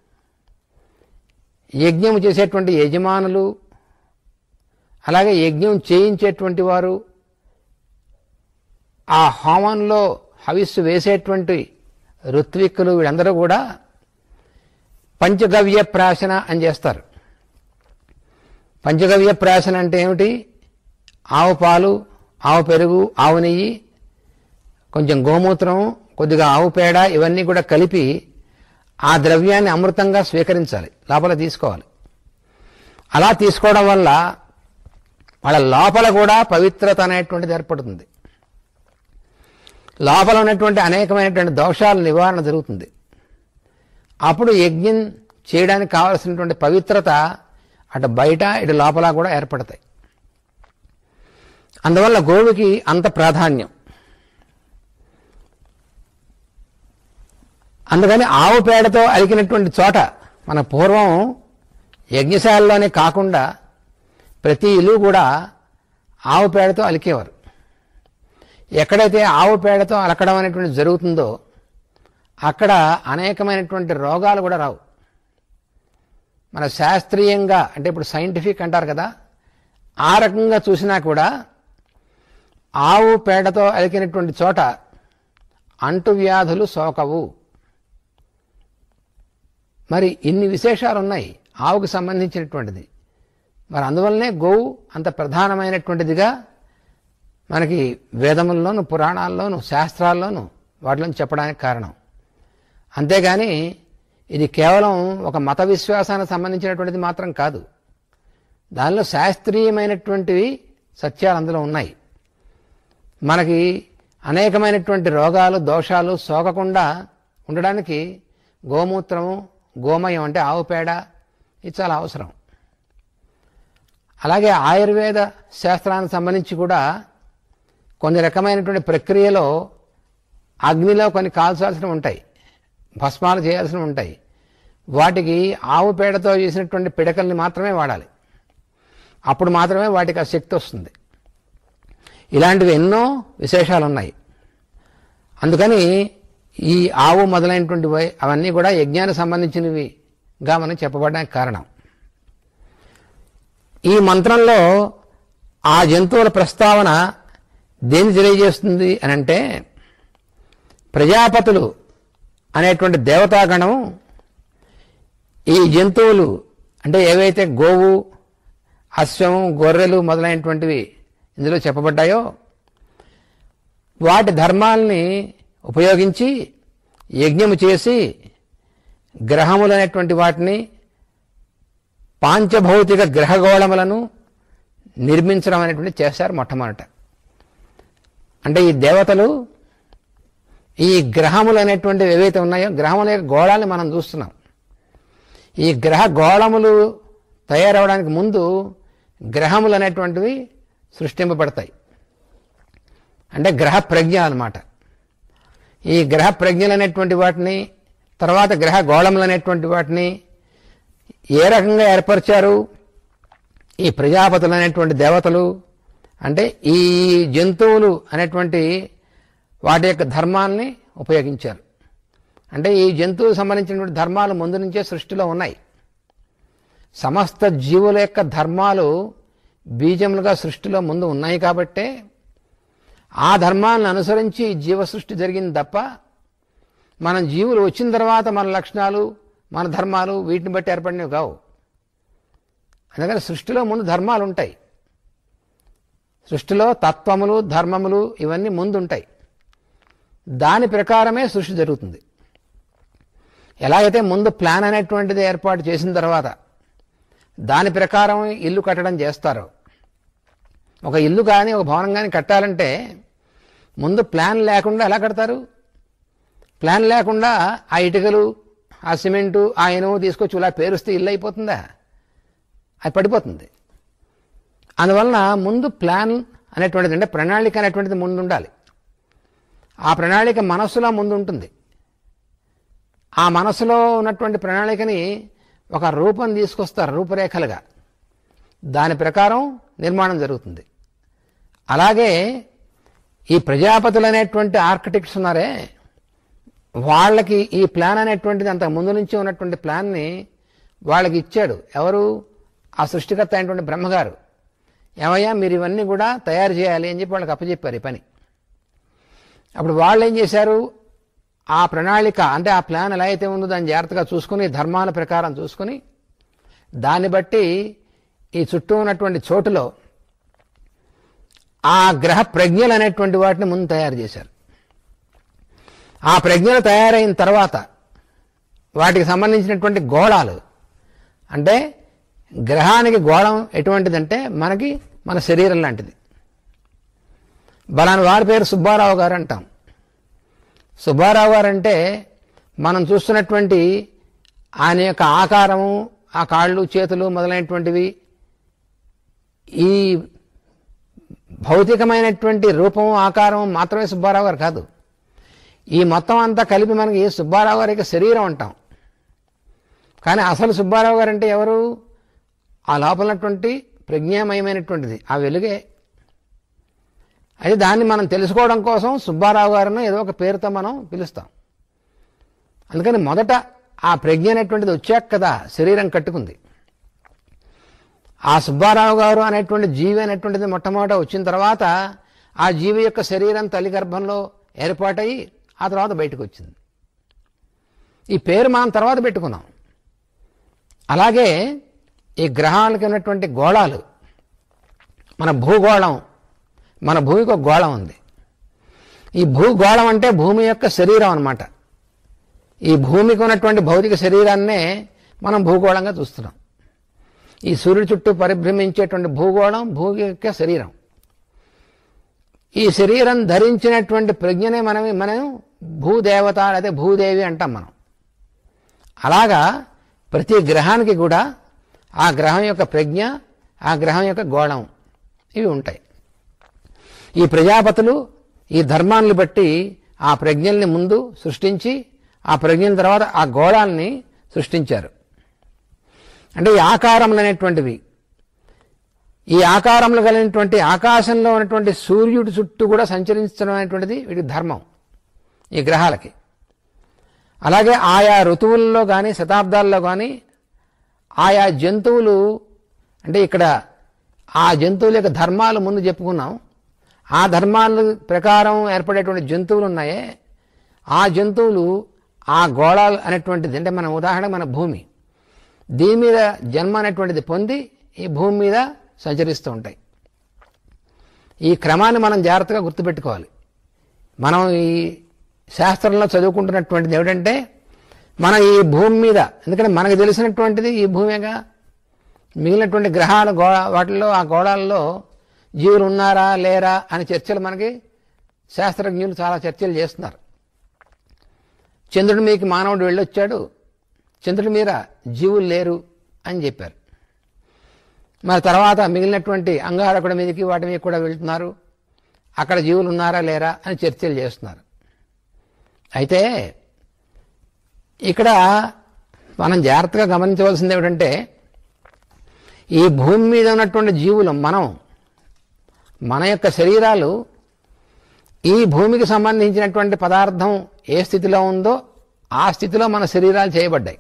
యజ్ఞం చేసేటువంటి యజమానులు అలాగే యజ్ఞం చేయించేటువంటి వారు ఆ హోమంలో హవిస్సు వేసేటువంటి ఋత్విక్కులు వీళ్ళందరూ కూడా పంచగవ్య ప్రాశన అని చేస్తారు పంచగవ్య ప్రాశన అంటే ఏమిటి ఆవు పాలు ఆవు పెరుగు ఆవు నెయ్యి కొంచెం గోమూత్రం కొద్దిగా ఆవు పేడ ఇవన్నీ కూడా కలిపి ఆ ద్రవ్యాన్ని అమృతంగా స్వీకరించాలి లోపల తీసుకోవాలి అలా తీసుకోవడం వల్ల వాళ్ళ లోపల కూడా పవిత్రత అనేటువంటిది ఏర్పడుతుంది లోపల ఉన్నటువంటి అనేకమైనటువంటి దోషాల నివారణ జరుగుతుంది అప్పుడు యజ్ఞం చేయడానికి కావలసినటువంటి పవిత్రత అటు బయట ఇటు లోపల కూడా ఏర్పడతాయి అందువల్ల గోవుకి అంత ప్రాధాన్యం అందుకని ఆవు పేడతో అలికినటువంటి చోట మన పూర్వం యజ్ఞశాలలోనే కాకుండా ప్రతి ఇల్లు కూడా ఆవు పేడతో అలికేవారు ఎక్కడైతే ఆవు పేడతో అలకడం అనేటువంటి జరుగుతుందో అక్కడ అనేకమైనటువంటి రోగాలు కూడా రావు మన శాస్త్రీయంగా అంటే ఇప్పుడు సైంటిఫిక్ అంటారు కదా ఆ రకంగా చూసినా కూడా ఆవు పేడతో అలికినటువంటి చోట అంటువ్యాధులు సోకవు మరి ఇన్ని విశేషాలు ఉన్నాయి ఆవుకు సంబంధించినటువంటిది మరి అందువల్లనే గోవు అంత ప్రధానమైనటువంటిదిగా మనకి వేదముల్లోను పురాణాల్లోను శాస్త్రాల్లోనూ వాటిలో చెప్పడానికి కారణం అంతేగాని ఇది కేవలం ఒక మత విశ్వాసానికి సంబంధించినటువంటిది మాత్రం కాదు దానిలో శాస్త్రీయమైనటువంటివి సత్యాలు అందులో ఉన్నాయి మనకి అనేకమైనటువంటి రోగాలు దోషాలు సోకకుండా ఉండడానికి గోమూత్రము గోమయం అంటే ఆవు పేడ ఇది చాలా అవసరం అలాగే ఆయుర్వేద శాస్త్రానికి సంబంధించి కూడా కొన్ని రకమైనటువంటి ప్రక్రియలో అగ్నిలో కొన్ని కాల్చాల్సినవి ఉంటాయి భస్మాలు చేయాల్సినవి ఉంటాయి వాటికి ఆవు పేడతో చేసినటువంటి పిడకల్ని మాత్రమే వాడాలి అప్పుడు మాత్రమే వాటికి ఆ శక్తి వస్తుంది ఇలాంటివి ఎన్నో విశేషాలు ఉన్నాయి అందుకని ఈ ఆవు మొదలైనటువంటి అవన్నీ కూడా యజ్ఞానికి సంబంధించినవిగా మనం చెప్పబడడానికి కారణం ఈ మంత్రంలో ఆ జంతువుల ప్రస్తావన దేని తెలియజేస్తుంది అని అంటే ప్రజాపతులు అనేటువంటి దేవతాగణం ఈ జంతువులు అంటే ఏవైతే గోవు అశ్వము గొర్రెలు మొదలైనటువంటివి ఇందులో చెప్పబడ్డాయో వాటి ధర్మాల్ని ఉపయోగించి యజ్ఞము చేసి గ్రహములు అనేటువంటి వాటిని పాంచభౌతిక గ్రహగోళములను నిర్మించడం అనేటువంటి చేశారు మొట్టమొదట అంటే ఈ దేవతలు ఈ గ్రహములు అనేటువంటివి ఏవైతే ఉన్నాయో గ్రహముల యొక్క గోళాన్ని మనం చూస్తున్నాం ఈ గ్రహ గోళములు తయారవడానికి ముందు గ్రహములు అనేటువంటివి సృష్టింపబడతాయి అంటే గ్రహ ప్రజ్ఞ అన్నమాట ఈ గ్రహ ప్రజ్ఞలు అనేటువంటి వాటిని తర్వాత గ్రహ గోళములు అనేటువంటి వాటిని ఏ రకంగా ఏర్పరిచారు ఈ ప్రజాపతులు అనేటువంటి దేవతలు అంటే ఈ జంతువులు అనేటువంటి వాటి యొక్క ధర్మాల్ని ఉపయోగించారు అంటే ఈ జంతువులకు సంబంధించినటువంటి ధర్మాలు ముందు నుంచే సృష్టిలో ఉన్నాయి సమస్త జీవుల యొక్క ధర్మాలు బీజములుగా సృష్టిలో ముందు ఉన్నాయి కాబట్టే ఆ ధర్మాలను అనుసరించి జీవ సృష్టి జరిగింది తప్ప మనం జీవులు వచ్చిన తర్వాత మన లక్షణాలు మన ధర్మాలు వీటిని బట్టి ఏర్పడినవి కావు అందుకని సృష్టిలో ముందు ధర్మాలు ఉంటాయి సృష్టిలో తత్వములు ధర్మములు ఇవన్నీ ముందు ఉంటాయి దాని ప్రకారమే సృష్టి జరుగుతుంది ఎలాగైతే ముందు ప్లాన్ అనేటువంటిది ఏర్పాటు చేసిన తర్వాత దాని ప్రకారం ఇల్లు కట్టడం చేస్తారో ఒక ఇల్లు కానీ ఒక భవనం కానీ కట్టాలంటే ముందు ప్లాన్ లేకుండా ఎలా కడతారు ప్లాన్ లేకుండా ఆ ఇటుకలు ఆ సిమెంటు ఆ ఇనుము తీసుకొచ్చి ఇలా పేరుస్తే ఇల్లు అయిపోతుందా అది పడిపోతుంది అందువలన ముందు ప్లాన్ అనేటువంటిది అంటే ప్రణాళిక అనేటువంటిది ముందు ఉండాలి ఆ ప్రణాళిక మనస్సులో ముందు ఉంటుంది ఆ మనసులో ఉన్నటువంటి ప్రణాళికని ఒక రూపం తీసుకొస్తారు రూపురేఖలుగా దాని ప్రకారం నిర్మాణం జరుగుతుంది అలాగే ఈ ప్రజాపతులు అనేటువంటి ఆర్కిటెక్ట్స్ ఉన్నారే వాళ్ళకి ఈ ప్లాన్ అనేటువంటిది అంత ముందు నుంచి ఉన్నటువంటి ప్లాన్ని వాళ్ళకి ఇచ్చాడు ఎవరు ఆ సృష్టికర్త అయినటువంటి బ్రహ్మగారు ఏమయ్యా మీరు ఇవన్నీ కూడా తయారు చేయాలి అని చెప్పి వాళ్ళకి అప్పచెప్పారు ఈ పని అప్పుడు వాళ్ళు ఏం చేశారు ఆ ప్రణాళిక అంటే ఆ ప్లాన్ ఎలా అయితే ఉందో దాన్ని జాగ్రత్తగా చూసుకుని ధర్మాల ప్రకారం చూసుకుని దాన్ని బట్టి ఈ చుట్టూ ఉన్నటువంటి చోటులో ఆ గ్రహ ప్రజ్ఞలు అనేటువంటి వాటిని ముందు తయారు చేశారు ఆ ప్రజ్ఞలు తయారైన తర్వాత వాటికి సంబంధించినటువంటి గోళాలు అంటే గ్రహానికి గోళం ఎటువంటిదంటే మనకి మన శరీరం లాంటిది బలాని వారి పేరు సుబ్బారావు గారు అంటాం సుబ్బారావు గారు అంటే మనం చూస్తున్నటువంటి ఆయన యొక్క ఆకారము ఆ కాళ్ళు చేతులు మొదలైనటువంటివి ఈ భౌతికమైనటువంటి రూపం ఆకారం మాత్రమే సుబ్బారావు గారు కాదు ఈ మొత్తం అంతా కలిపి మనకి సుబ్బారావు గారి యొక్క శరీరం అంటాం కానీ అసలు సుబ్బారావు గారు అంటే ఎవరు ఆ లోపలటువంటి ప్రజ్ఞామయమైనటువంటిది ఆ వెలుగే అయితే దాన్ని మనం తెలుసుకోవడం కోసం సుబ్బారావు గారిని ఏదో ఒక పేరుతో మనం పిలుస్తాం అందుకని మొదట ఆ ప్రజ్ఞ అనేటువంటిది వచ్చాక కదా శరీరం కట్టుకుంది ఆ సుబ్బారావు గారు అనేటువంటి జీవి అనేటువంటిది మొట్టమొదట వచ్చిన తర్వాత ఆ జీవి యొక్క శరీరం తల్లి గర్భంలో ఏర్పాటయి ఆ తర్వాత బయటకు వచ్చింది ఈ పేరు మనం తర్వాత పెట్టుకున్నాం అలాగే ఈ గ్రహాలకి ఉన్నటువంటి గోళాలు మన భూగోళం మన భూమికి ఒక గోళం ఉంది ఈ భూగోళం అంటే భూమి యొక్క శరీరం అన్నమాట ఈ భూమికి ఉన్నటువంటి భౌతిక శరీరాన్నే మనం భూగోళంగా చూస్తున్నాం ఈ సూర్యుడి చుట్టూ పరిభ్రమించేటువంటి భూగోళం భూమి యొక్క శరీరం ఈ శరీరం ధరించినటువంటి ప్రజ్ఞనే మనం మనం భూదేవత అదే భూదేవి అంటాం మనం అలాగా ప్రతి గ్రహానికి కూడా ఆ గ్రహం యొక్క ప్రజ్ఞ ఆ గ్రహం యొక్క గోళం ఇవి ఉంటాయి ఈ ప్రజాపతులు ఈ ధర్మాన్ని బట్టి ఆ ప్రజ్ఞల్ని ముందు సృష్టించి ఆ ప్రజ్ఞల తర్వాత ఆ గోళాల్ని సృష్టించారు అంటే ఈ ఆకారములు అనేటువంటివి ఈ ఆకారంలో కలిగినటువంటి ఆకాశంలో ఉన్నటువంటి సూర్యుడి చుట్టూ కూడా సంచరించడం అనేటువంటిది వీటి ధర్మం ఈ గ్రహాలకి అలాగే ఆయా ఋతువుల్లో కానీ శతాబ్దాల్లో కానీ ఆయా జంతువులు అంటే ఇక్కడ ఆ జంతువుల యొక్క ధర్మాలు ముందు చెప్పుకున్నాం ఆ ధర్మాల ప్రకారం ఏర్పడేటువంటి జంతువులు ఉన్నాయే ఆ జంతువులు ఆ గోళాలు అనేటువంటిది అంటే మన ఉదాహరణ మన భూమి దీని మీద జన్మ అనేటువంటిది పొంది ఈ భూమి మీద సంచరిస్తూ ఉంటాయి ఈ క్రమాన్ని మనం జాగ్రత్తగా గుర్తుపెట్టుకోవాలి మనం ఈ శాస్త్రంలో చదువుకుంటున్నటువంటిది ఏమిటంటే మన ఈ భూమి మీద ఎందుకంటే మనకు తెలిసినటువంటిది ఈ భూమిగా మిగిలినటువంటి గ్రహాల గో వాటిల్లో ఆ గోళాల్లో జీవులు ఉన్నారా లేరా అని చర్చలు మనకి శాస్త్రజ్ఞులు చాలా చర్చలు చేస్తున్నారు చంద్రుడి మీకు మానవుడు వెళ్ళొచ్చాడు చంద్రుడి మీద జీవులు లేరు అని చెప్పారు మరి తర్వాత మిగిలినటువంటి అంగారకుడి మీదకి వాటి మీద కూడా వెళ్తున్నారు అక్కడ జీవులు ఉన్నారా లేరా అని చర్చలు చేస్తున్నారు అయితే ఇక్కడ మనం జాగ్రత్తగా గమనించవలసింది ఏమిటంటే ఈ భూమి మీద ఉన్నటువంటి జీవులు మనం మన యొక్క శరీరాలు ఈ భూమికి సంబంధించినటువంటి పదార్థం ఏ స్థితిలో ఉందో ఆ స్థితిలో మన శరీరాలు చేయబడ్డాయి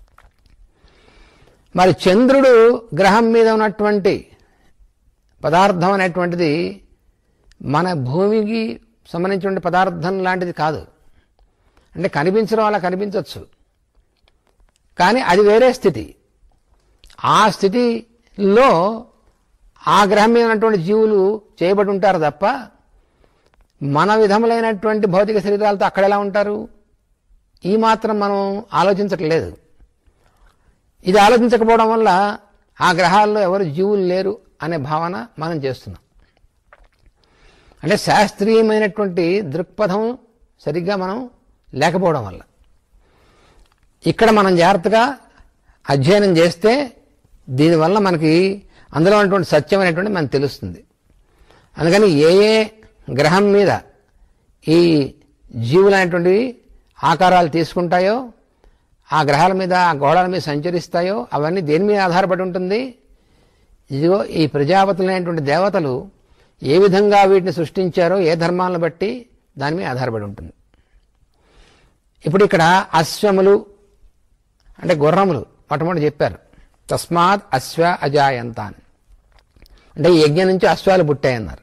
మరి చంద్రుడు గ్రహం మీద ఉన్నటువంటి పదార్థం అనేటువంటిది మన భూమికి సంబంధించిన పదార్థం లాంటిది కాదు అంటే కనిపించడం అలా కనిపించవచ్చు కానీ అది వేరే స్థితి ఆ స్థితిలో ఆ గ్రహం మీద ఉన్నటువంటి జీవులు చేయబడి ఉంటారు తప్ప మన విధములైనటువంటి భౌతిక శరీరాలతో అక్కడ ఎలా ఉంటారు ఈ మాత్రం మనం ఆలోచించట్లేదు ఇది ఆలోచించకపోవడం వల్ల ఆ గ్రహాల్లో ఎవరు జీవులు లేరు అనే భావన మనం చేస్తున్నాం అంటే శాస్త్రీయమైనటువంటి దృక్పథం సరిగ్గా మనం లేకపోవడం వల్ల ఇక్కడ మనం జాగ్రత్తగా అధ్యయనం చేస్తే దీనివల్ల మనకి అందులో ఉన్నటువంటి సత్యం అనేటువంటి మనకు తెలుస్తుంది అందుకని ఏ ఏ గ్రహం మీద ఈ జీవులు అనేటువంటివి ఆకారాలు తీసుకుంటాయో ఆ గ్రహాల మీద ఆ గోళాల మీద సంచరిస్తాయో అవన్నీ దేని మీద ఆధారపడి ఉంటుంది ఇదిగో ఈ ప్రజాపతులైనటువంటి దేవతలు ఏ విధంగా వీటిని సృష్టించారో ఏ ధర్మాలను బట్టి దాని మీద ఆధారపడి ఉంటుంది ఇప్పుడు ఇక్కడ అశ్వములు అంటే గుర్రములు మొట్టమొదటి చెప్పారు తస్మాత్ అశ్వ అజాయంత అని అంటే ఈ యజ్ఞం నుంచి అశ్వాలు పుట్టాయన్నారు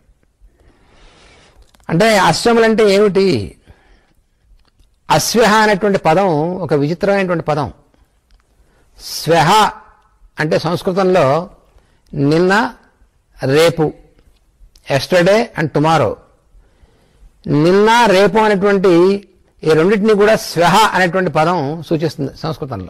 అంటే అశ్వములు అంటే ఏమిటి అశ్వహ అనేటువంటి పదం ఒక విచిత్రమైనటువంటి పదం స్వహ అంటే సంస్కృతంలో నిన్న రేపు ఎస్టర్డే అండ్ టుమారో నిన్న రేపు అనేటువంటి ఈ రెండింటినీ కూడా స్వహ అనేటువంటి పదం సూచిస్తుంది సంస్కృతంలో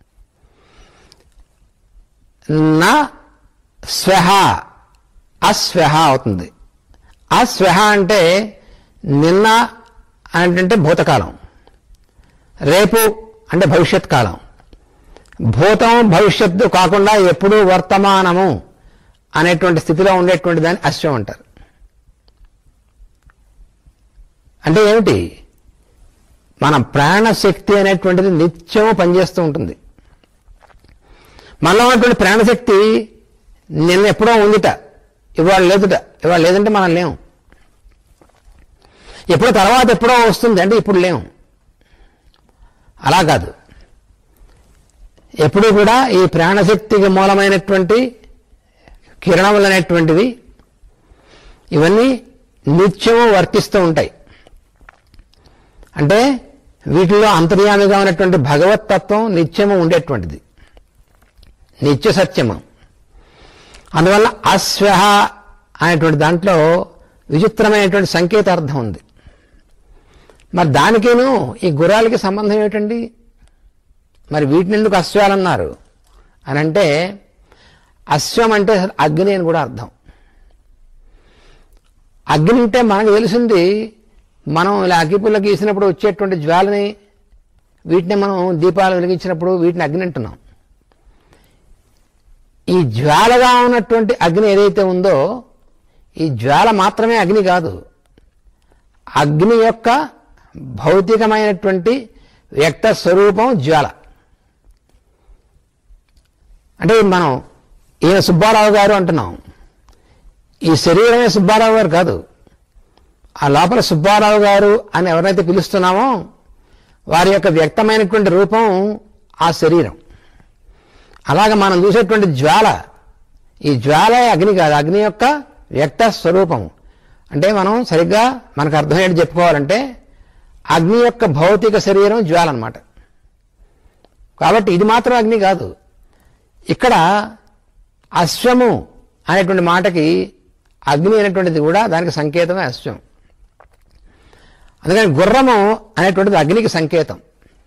నా స్వహ అస్వహ అవుతుంది అస్వహ అంటే నిన్న అంటే భూతకాలం రేపు అంటే భవిష్యత్ కాలం భూతం భవిష్యత్తు కాకుండా ఎప్పుడూ వర్తమానము అనేటువంటి స్థితిలో ఉండేటువంటి దాన్ని అశ్వం అంటారు అంటే ఏమిటి మన ప్రాణశక్తి అనేటువంటిది నిత్యం పనిచేస్తూ ఉంటుంది మనలో ఉన్నటువంటి ప్రాణశక్తి నిన్న ఎప్పుడో ఉందిట ఇవాళ లేదుట ఇవాళ లేదంటే మనం లేము ఎప్పుడో తర్వాత ఎప్పుడో వస్తుంది అంటే ఇప్పుడు లేము అలా కాదు ఎప్పుడూ కూడా ఈ ప్రాణశక్తికి మూలమైనటువంటి కిరణములు అనేటువంటివి ఇవన్నీ నిత్యము వర్తిస్తూ ఉంటాయి అంటే వీటిలో అంతర్యామిగా ఉన్నటువంటి భగవతత్వం నిత్యము ఉండేటువంటిది నిత్య సత్యము అందువల్ల అశ్వహ అనేటువంటి దాంట్లో విచిత్రమైనటువంటి సంకేతార్థం ఉంది మరి దానికేను ఈ గుర్రాలకి సంబంధం ఏమిటండి మరి వీటిని ఎందుకు అశ్వాలన్నారు అని అంటే అశ్వం అంటే అగ్ని అని కూడా అర్థం అగ్ని అంటే మనకు తెలిసింది మనం ఇలా అగ్గిపుల్ల గీసినప్పుడు వచ్చేటువంటి జ్వాలని వీటిని మనం దీపాలు వెలిగించినప్పుడు వీటిని అగ్ని అంటున్నాం ఈ జ్వాలగా ఉన్నటువంటి అగ్ని ఏదైతే ఉందో ఈ జ్వాల మాత్రమే అగ్ని కాదు అగ్ని యొక్క భౌతికమైనటువంటి వ్యక్త స్వరూపం జ్వాల అంటే మనం ఈయన సుబ్బారావు గారు అంటున్నాం ఈ శరీరమే సుబ్బారావు గారు కాదు ఆ లోపల సుబ్బారావు గారు అని ఎవరైతే పిలుస్తున్నామో వారి యొక్క వ్యక్తమైనటువంటి రూపం ఆ శరీరం అలాగ మనం చూసేటువంటి జ్వాల ఈ జ్వాల అగ్ని కాదు అగ్ని యొక్క వ్యక్త స్వరూపం అంటే మనం సరిగ్గా మనకు అర్థమయ్యేది చెప్పుకోవాలంటే అగ్ని యొక్క భౌతిక శరీరం జ్వాల అనమాట కాబట్టి ఇది మాత్రం అగ్ని కాదు ఇక్కడ అశ్వము అనేటువంటి మాటకి అగ్ని అనేటువంటిది కూడా దానికి సంకేతమే అశ్వం అందుకని గుర్రము అనేటువంటిది అగ్నికి సంకేతం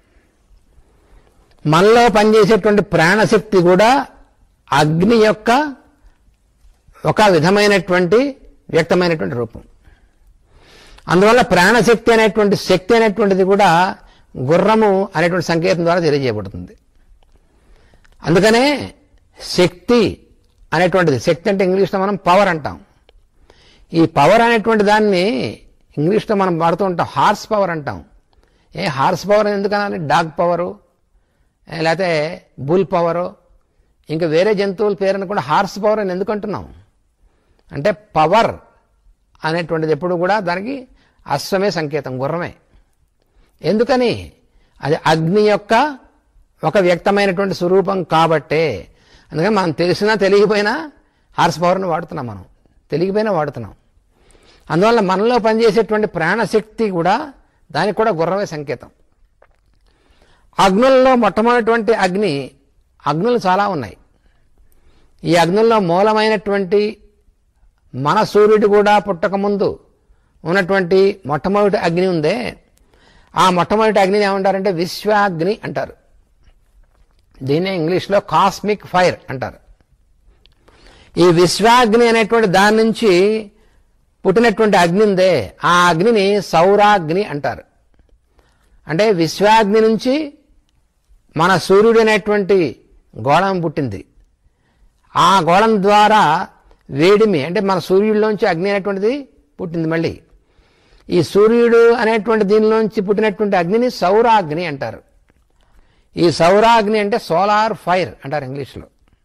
మనలో పనిచేసేటువంటి ప్రాణశక్తి కూడా అగ్ని యొక్క ఒక విధమైనటువంటి వ్యక్తమైనటువంటి రూపం అందువల్ల ప్రాణశక్తి అనేటువంటి శక్తి అనేటువంటిది కూడా గుర్రము అనేటువంటి సంకేతం ద్వారా తెలియజేయబడుతుంది అందుకనే శక్తి అనేటువంటిది శక్తి అంటే ఇంగ్లీష్లో మనం పవర్ అంటాం ఈ పవర్ అనేటువంటి దాన్ని ఇంగ్లీష్లో మనం వాడుతూ ఉంటాం హార్స్ పవర్ అంటాం ఏ హార్స్ పవర్ ఎందుకు అనాలి డాగ్ పవరు ఏ లేకపోతే బుల్ పవరు ఇంకా వేరే జంతువుల పేరుని కూడా హార్స్ పవర్ అని ఎందుకు అంటున్నాం అంటే పవర్ అనేటువంటిది ఎప్పుడు కూడా దానికి అశ్వమే సంకేతం గుర్రమే ఎందుకని అది అగ్ని యొక్క ఒక వ్యక్తమైనటువంటి స్వరూపం కాబట్టే అందుకని మనం తెలిసినా తెలియకపోయినా హార్స్ పవర్ని వాడుతున్నాం మనం తెలియకపోయినా వాడుతున్నాం అందువల్ల మనలో పనిచేసేటువంటి ప్రాణశక్తి కూడా దానికి కూడా గుర్రమే సంకేతం అగ్నుల్లో మొట్టమొదటిటువంటి అగ్ని అగ్నులు చాలా ఉన్నాయి ఈ అగ్నుల్లో మూలమైనటువంటి మన సూర్యుడు కూడా పుట్టకముందు ఉన్నటువంటి మొట్టమొదటి అగ్ని ఉందే ఆ మొట్టమొదటి అగ్నిని ఏమంటారంటే విశ్వాగ్ని అంటారు దీన్నే ఇంగ్లీష్లో కాస్మిక్ ఫైర్ అంటారు ఈ విశ్వాగ్ని అనేటువంటి దాని నుంచి పుట్టినటువంటి అగ్ని ఉందే ఆ అగ్నిని సౌరాగ్ని అంటారు అంటే విశ్వాగ్ని నుంచి మన సూర్యుడు అనేటువంటి గోళం పుట్టింది ఆ గోళం ద్వారా వేడిమి అంటే మన సూర్యుడిలోంచి అగ్ని అనేటువంటిది పుట్టింది మళ్ళీ ఈ సూర్యుడు అనేటువంటి దీనిలోంచి పుట్టినటువంటి అగ్నిని సౌరాగ్ని అంటారు ఈ సౌరాగ్ని అంటే సోలార్ ఫైర్ అంటారు ఇంగ్లీష్లో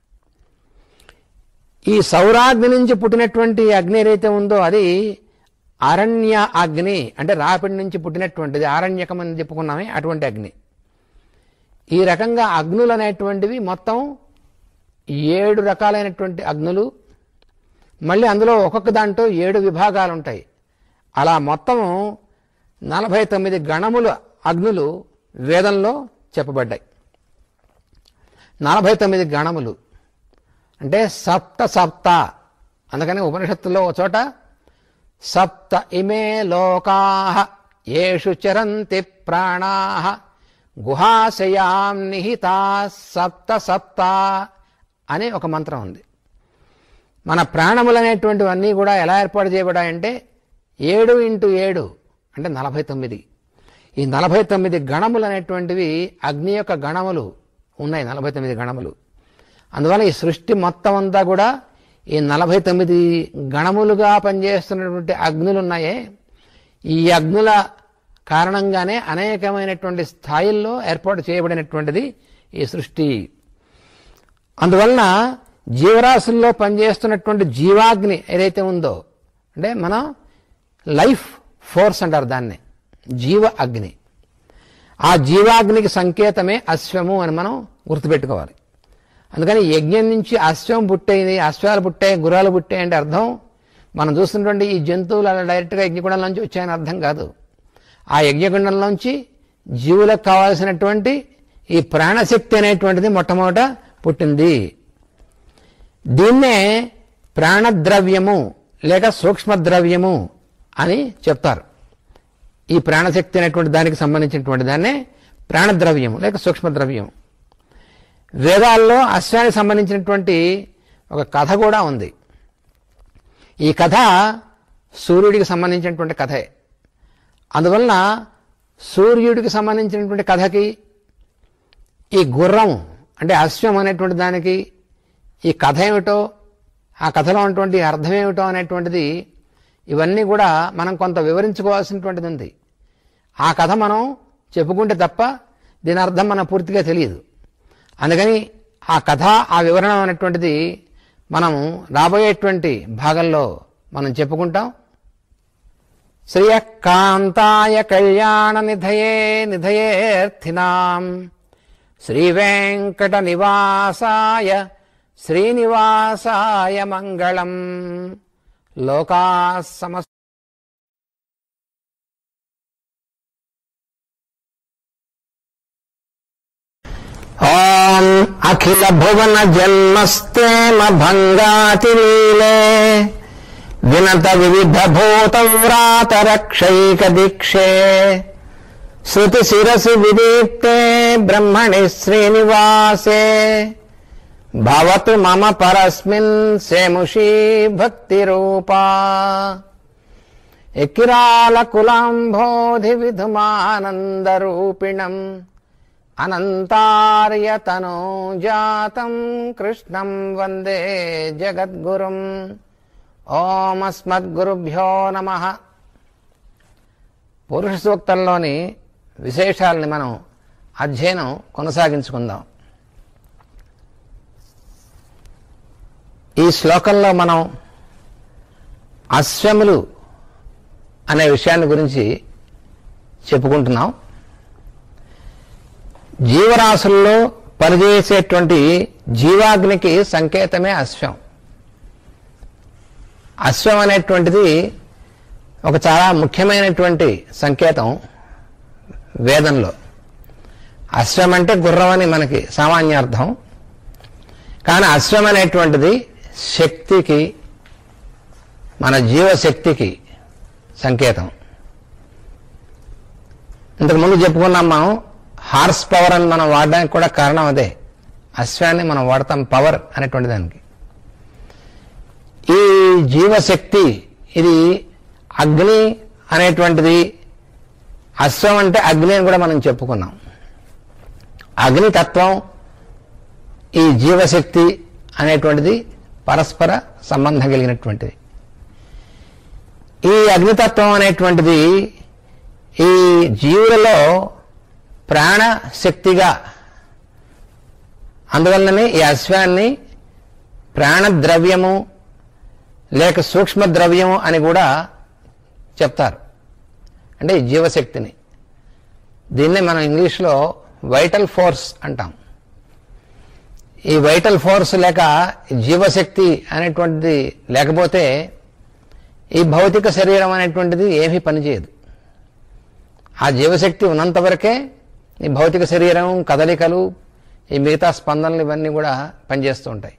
ఈ సౌరాగ్ని నుంచి పుట్టినటువంటి అగ్ని ఏదైతే ఉందో అది అరణ్య అగ్ని అంటే రాపిడి నుంచి పుట్టినటువంటిది ఆరణ్యకం అని చెప్పుకున్నామే అటువంటి అగ్ని ఈ రకంగా అగ్నులు అనేటువంటివి మొత్తం ఏడు రకాలైనటువంటి అగ్నులు మళ్ళీ అందులో ఒక్కొక్క దాంట్లో ఏడు విభాగాలు ఉంటాయి అలా మొత్తం నలభై తొమ్మిది గణముల అగ్నులు వేదంలో చెప్పబడ్డాయి నలభై తొమ్మిది గణములు అంటే సప్త సప్త అందుకని ఉపనిషత్తులో ఒక చోట సప్త ఇమే లోకా ఏషు చరంతి ప్రాణా గుహాశయాం నిహితా సప్త సప్త అనే ఒక మంత్రం ఉంది మన ప్రాణములు అనేటువంటివన్నీ కూడా ఎలా ఏర్పాటు చేయబడాయంటే ఏడు ఇంటూ ఏడు అంటే నలభై తొమ్మిది ఈ నలభై తొమ్మిది గణములు అనేటువంటివి అగ్ని యొక్క గణములు ఉన్నాయి నలభై తొమ్మిది గణములు అందువల్ల ఈ సృష్టి మొత్తం అంతా కూడా ఈ నలభై తొమ్మిది గణములుగా పనిచేస్తున్నటువంటి అగ్నులు ఉన్నాయే ఈ అగ్నుల కారణంగానే అనేకమైనటువంటి స్థాయిల్లో ఏర్పాటు చేయబడినటువంటిది ఈ సృష్టి అందువలన జీవరాశుల్లో పనిచేస్తున్నటువంటి జీవాగ్ని ఏదైతే ఉందో అంటే మనం లైఫ్ ఫోర్స్ అంటారు దాన్ని జీవ అగ్ని ఆ జీవాగ్నికి సంకేతమే అశ్వము అని మనం గుర్తుపెట్టుకోవాలి అందుకని యజ్ఞం నుంచి అశ్వం పుట్టేది అశ్వాలు పుట్టాయి గుర్రాలు పుట్టాయి అంటే అర్థం మనం చూస్తున్నటువంటి ఈ జంతువులు అలా డైరెక్ట్గా యజ్ఞగుండంలోంచి వచ్చాయని అర్థం కాదు ఆ యజ్ఞగుండంలోంచి జీవులకు కావాల్సినటువంటి ఈ ప్రాణశక్తి అనేటువంటిది మొట్టమొదట పుట్టింది దీన్నే ప్రాణద్రవ్యము లేక సూక్ష్మద్రవ్యము అని చెప్తారు ఈ ప్రాణశక్తి అనేటువంటి దానికి సంబంధించినటువంటి దాన్నే ప్రాణద్రవ్యము లేక సూక్ష్మద్రవ్యం వేదాల్లో అశ్వానికి సంబంధించినటువంటి ఒక కథ కూడా ఉంది ఈ కథ సూర్యుడికి సంబంధించినటువంటి కథే అందువలన సూర్యుడికి సంబంధించినటువంటి కథకి ఈ గుర్రం అంటే అశ్వం అనేటువంటి దానికి ఈ కథ ఏమిటో ఆ కథలో ఉన్నటువంటి అర్థం ఏమిటో అనేటువంటిది ఇవన్నీ కూడా మనం కొంత వివరించుకోవాల్సినటువంటిది ఉంది ఆ కథ మనం చెప్పుకుంటే తప్ప దీని అర్థం మనకు పూర్తిగా తెలియదు అందుకని ఆ కథ ఆ వివరణ అనేటువంటిది మనం రాబోయేటువంటి భాగంలో మనం చెప్పుకుంటాం శ్రియకాంతాయ కళ్యాణ నిధయే నిధయేర్థినాం శ్రీవేంకట నివాసాయ శ్రీనివాసాయ మంగళం లోకా సమస్త ఓం అఖిల భువన జన్మస్తేమ భంగాతి లీలే వినత వివిధ భూత వ్రాత రక్షైక దీక్షే శృతి శిరసి విదీప్తే బ్రహ్మణి శ్రీనివాసే భవతు మమ పరస్మిన్ సేముషీ భక్తి రూపా ఎకిరాల కులాంబోధి విధుమానందరూపిణం అనంతార్యతనోజాతం కృష్ణం వందే జగద్గురుం ఓమస్మద్గురుభ్యో నమ పురుష సూక్తంలోని విశేషాలని మనం అధ్యయనం కొనసాగించుకుందాం ఈ శ్లోకంలో మనం అశ్వములు అనే విషయాన్ని గురించి చెప్పుకుంటున్నాం జీవరాశుల్లో పనిచేసేటువంటి జీవాగ్నికి సంకేతమే అశ్వం అశ్వం అనేటువంటిది ఒక చాలా ముఖ్యమైనటువంటి సంకేతం వేదంలో అశ్వం అంటే గుర్రం అని మనకి సామాన్యార్థం కానీ అశ్వం అనేటువంటిది శక్తికి మన జీవశక్తికి సంకేతం ఇంతకుముందు చెప్పుకున్నాం మనం హార్స్ పవర్ అని మనం వాడడానికి కూడా కారణం అదే అశ్వాన్ని మనం వాడతాం పవర్ అనేటువంటి దానికి ఈ జీవశక్తి ఇది అగ్ని అనేటువంటిది అశ్వం అంటే అగ్ని అని కూడా మనం చెప్పుకున్నాం అగ్నితత్వం ఈ జీవశక్తి అనేటువంటిది పరస్పర సంబంధం కలిగినటువంటిది ఈ అగ్నితత్వం అనేటువంటిది ఈ జీవులలో ప్రాణశక్తిగా అందువల్లనే ఈ అశ్వాన్ని ప్రాణద్రవ్యము లేక సూక్ష్మ ద్రవ్యము అని కూడా చెప్తారు అంటే ఈ జీవశక్తిని దీన్నే మనం ఇంగ్లీష్లో వైటల్ ఫోర్స్ అంటాం ఈ వైటల్ ఫోర్స్ లేక జీవశక్తి అనేటువంటిది లేకపోతే ఈ భౌతిక శరీరం అనేటువంటిది ఏమీ పనిచేయదు ఆ జీవశక్తి ఉన్నంత వరకే ఈ భౌతిక శరీరం కదలికలు ఈ మిగతా స్పందనలు ఇవన్నీ కూడా పనిచేస్తూ ఉంటాయి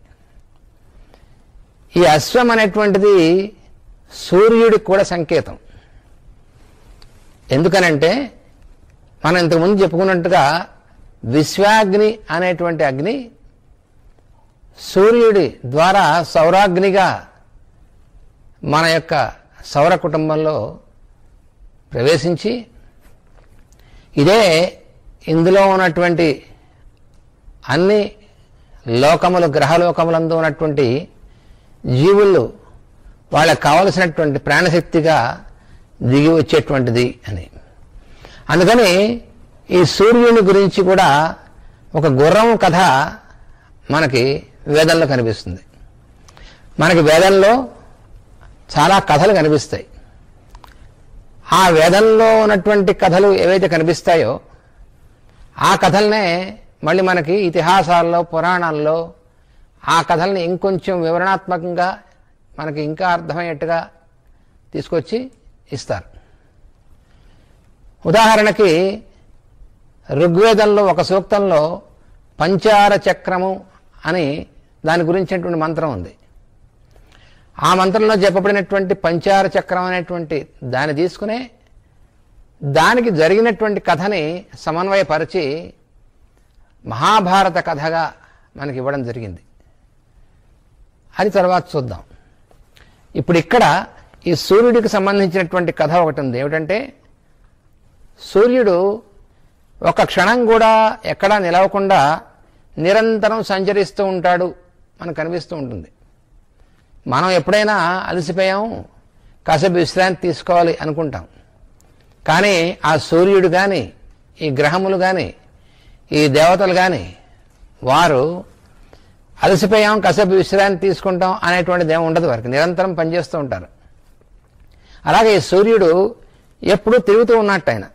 ఈ అశ్వం అనేటువంటిది సూర్యుడికి కూడా సంకేతం ఎందుకనంటే మనం ఇంతకుముందు చెప్పుకున్నట్టుగా విశ్వాగ్ని అనేటువంటి అగ్ని సూర్యుడి ద్వారా సౌరాగ్నిగా మన యొక్క సౌర కుటుంబంలో ప్రవేశించి ఇదే ఇందులో ఉన్నటువంటి అన్ని లోకములు గ్రహలోకములందు ఉన్నటువంటి జీవులు వాళ్ళకి కావలసినటువంటి ప్రాణశక్తిగా దిగి వచ్చేటువంటిది అని అందుకని ఈ సూర్యుని గురించి కూడా ఒక గుర్రం కథ మనకి వేదంలో కనిపిస్తుంది మనకి వేదంలో చాలా కథలు కనిపిస్తాయి ఆ వేదంలో ఉన్నటువంటి కథలు ఏవైతే కనిపిస్తాయో ఆ కథలనే మళ్ళీ మనకి ఇతిహాసాల్లో పురాణాల్లో ఆ కథల్ని ఇంకొంచెం వివరణాత్మకంగా మనకి ఇంకా అర్థమయ్యేట్టుగా తీసుకొచ్చి ఇస్తారు ఉదాహరణకి ఋగ్వేదంలో ఒక సూక్తంలో పంచార చక్రము అని దాని గురించినటువంటి మంత్రం ఉంది ఆ మంత్రంలో చెప్పబడినటువంటి పంచార చక్రం అనేటువంటి దాన్ని తీసుకునే దానికి జరిగినటువంటి కథని సమన్వయపరిచి మహాభారత కథగా మనకి ఇవ్వడం జరిగింది అది తర్వాత చూద్దాం ఇప్పుడు ఇక్కడ ఈ సూర్యుడికి సంబంధించినటువంటి కథ ఒకటి ఉంది ఏమిటంటే సూర్యుడు ఒక క్షణం కూడా ఎక్కడా నిలవకుండా నిరంతరం సంచరిస్తూ ఉంటాడు మనకు కనిపిస్తూ ఉంటుంది మనం ఎప్పుడైనా అలసిపోయాం కాసేపు విశ్రాంతి తీసుకోవాలి అనుకుంటాం కానీ ఆ సూర్యుడు కానీ ఈ గ్రహములు కానీ ఈ దేవతలు కానీ వారు అలసిపోయాం కాసేపు విశ్రాంతి తీసుకుంటాం అనేటువంటిది ఏమి ఉండదు వారికి నిరంతరం పనిచేస్తూ ఉంటారు అలాగే ఈ సూర్యుడు ఎప్పుడూ తిరుగుతూ ఉన్నట్టు ఆయన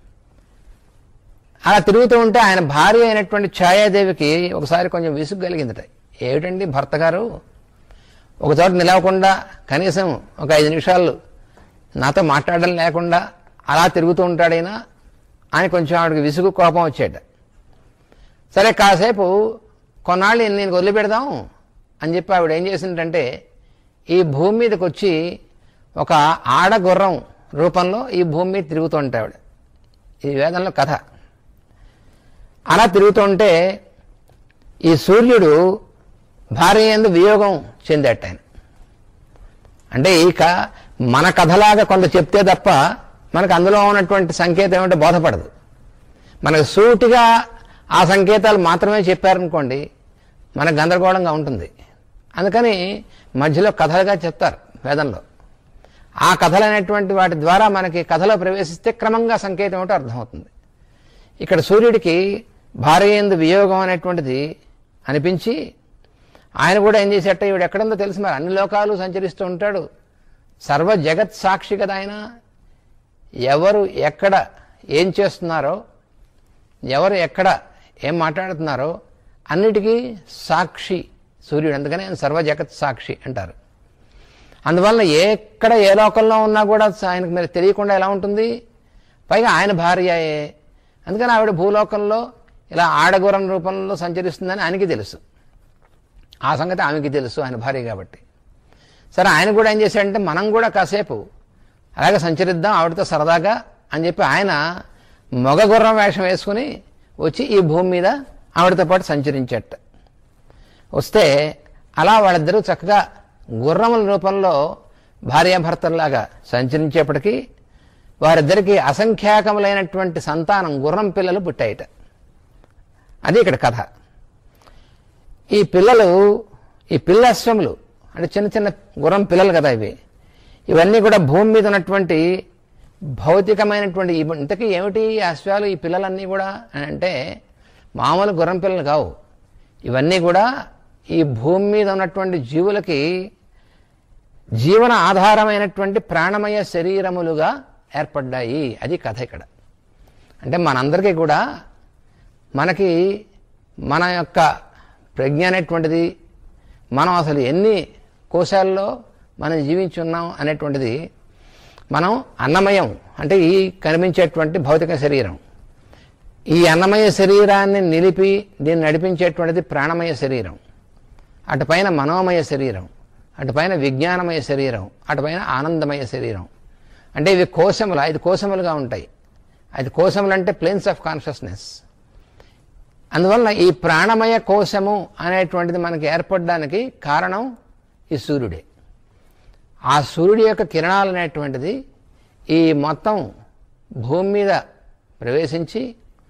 అలా తిరుగుతూ ఉంటే ఆయన భార్య అయినటువంటి ఛాయాదేవికి ఒకసారి కొంచెం విసుగు కలిగిందట ఏమిటండి భర్త గారు ఒక చోట నిలవకుండా కనీసం ఒక ఐదు నిమిషాలు నాతో మాట్లాడడం లేకుండా అలా తిరుగుతూ ఉంటాడైనా అని కొంచెం ఆవిడకి విసుగు కోపం వచ్చేట సరే కాసేపు కొన్నాళ్ళు నేను వదిలిపెడదాం అని చెప్పి ఆవిడ ఏం చేసిందంటే ఈ భూమి మీదకి వచ్చి ఒక ఆడగుర్రం రూపంలో ఈ భూమి మీద తిరుగుతూ ఉంటాయి ఆవిడ ఇది వేదంలో కథ అలా తిరుగుతుంటే ఈ సూర్యుడు భార్య ఎందు వియోగం చెందేట ఆయన అంటే ఇక మన కథలాగా కొంత చెప్తే తప్ప మనకు అందులో ఉన్నటువంటి సంకేతం ఏమంటే బోధపడదు మనకు సూటిగా ఆ సంకేతాలు మాత్రమే చెప్పారనుకోండి మనకు గందరగోళంగా ఉంటుంది అందుకని మధ్యలో కథలుగా చెప్తారు వేదంలో ఆ కథలు అనేటువంటి వాటి ద్వారా మనకి కథలో ప్రవేశిస్తే క్రమంగా సంకేతం ఏమిటో అర్థమవుతుంది ఇక్కడ సూర్యుడికి భార్య ఎందు వియోగం అనేటువంటిది అనిపించి ఆయన కూడా ఏం చేసేట ఈవిడ ఎక్కడుందో తెలుసు మరి అన్ని లోకాలు సంచరిస్తూ ఉంటాడు సర్వ జగత్ సాక్షి కదా ఆయన ఎవరు ఎక్కడ ఏం చేస్తున్నారో ఎవరు ఎక్కడ ఏం మాట్లాడుతున్నారో అన్నిటికీ సాక్షి సూర్యుడు అందుకనే ఆయన సర్వ జగత్ సాక్షి అంటారు అందువల్ల ఎక్కడ ఏ లోకంలో ఉన్నా కూడా ఆయనకు మరి తెలియకుండా ఎలా ఉంటుంది పైగా ఆయన భార్యయే అందుకని ఆవిడ భూలోకంలో ఇలా ఆడగురం రూపంలో సంచరిస్తుందని ఆయనకి తెలుసు ఆ సంగతి ఆమెకి తెలుసు ఆయన భార్య కాబట్టి సరే ఆయన కూడా ఏం చేశాడంటే మనం కూడా కాసేపు అలాగే సంచరిద్దాం ఆవిడతో సరదాగా అని చెప్పి ఆయన మగ గుర్రం వేషం వేసుకుని వచ్చి ఈ భూమి మీద ఆవిడతో పాటు సంచరించట వస్తే అలా వాళ్ళిద్దరూ చక్కగా గుర్రముల రూపంలో భార్యాభర్తల్లాగా సంచరించేప్పటికీ వారిద్దరికీ అసంఖ్యాకములైనటువంటి సంతానం గుర్రం పిల్లలు పుట్టాయిట అది ఇక్కడ కథ ఈ పిల్లలు ఈ పిల్లశ్వములు అంటే చిన్న చిన్న గుర్రం పిల్లలు కదా ఇవి ఇవన్నీ కూడా భూమి మీద ఉన్నటువంటి భౌతికమైనటువంటి ఇవి- ఇంతకీ ఏమిటి ఈ అశ్వాలు ఈ పిల్లలన్నీ కూడా అని అంటే మామూలు గుర్రం పిల్లలు కావు ఇవన్నీ కూడా ఈ భూమి మీద ఉన్నటువంటి జీవులకి జీవన ఆధారమైనటువంటి ప్రాణమయ శరీరములుగా ఏర్పడ్డాయి అది కథ ఇక్కడ అంటే మనందరికీ కూడా మనకి మన యొక్క ప్రజ్ఞ అనేటువంటిది మనం అసలు ఎన్ని కోశాల్లో మనం జీవించి ఉన్నాం అనేటువంటిది మనం అన్నమయం అంటే ఈ కనిపించేటువంటి భౌతిక శరీరం ఈ అన్నమయ శరీరాన్ని నిలిపి దీన్ని నడిపించేటువంటిది ప్రాణమయ శరీరం అటుపైన మనోమయ శరీరం అటుపైన విజ్ఞానమయ శరీరం అటుపైన ఆనందమయ శరీరం అంటే ఇవి కోశములు ఐదు కోశములుగా ఉంటాయి ఐదు కోశములు అంటే ప్లేన్స్ ఆఫ్ కాన్షియస్నెస్ అందువల్ల ఈ ప్రాణమయ కోశము అనేటువంటిది మనకి ఏర్పడడానికి కారణం ఈ సూర్యుడే ఆ సూర్యుడి యొక్క కిరణాలు అనేటువంటిది ఈ మొత్తం భూమి మీద ప్రవేశించి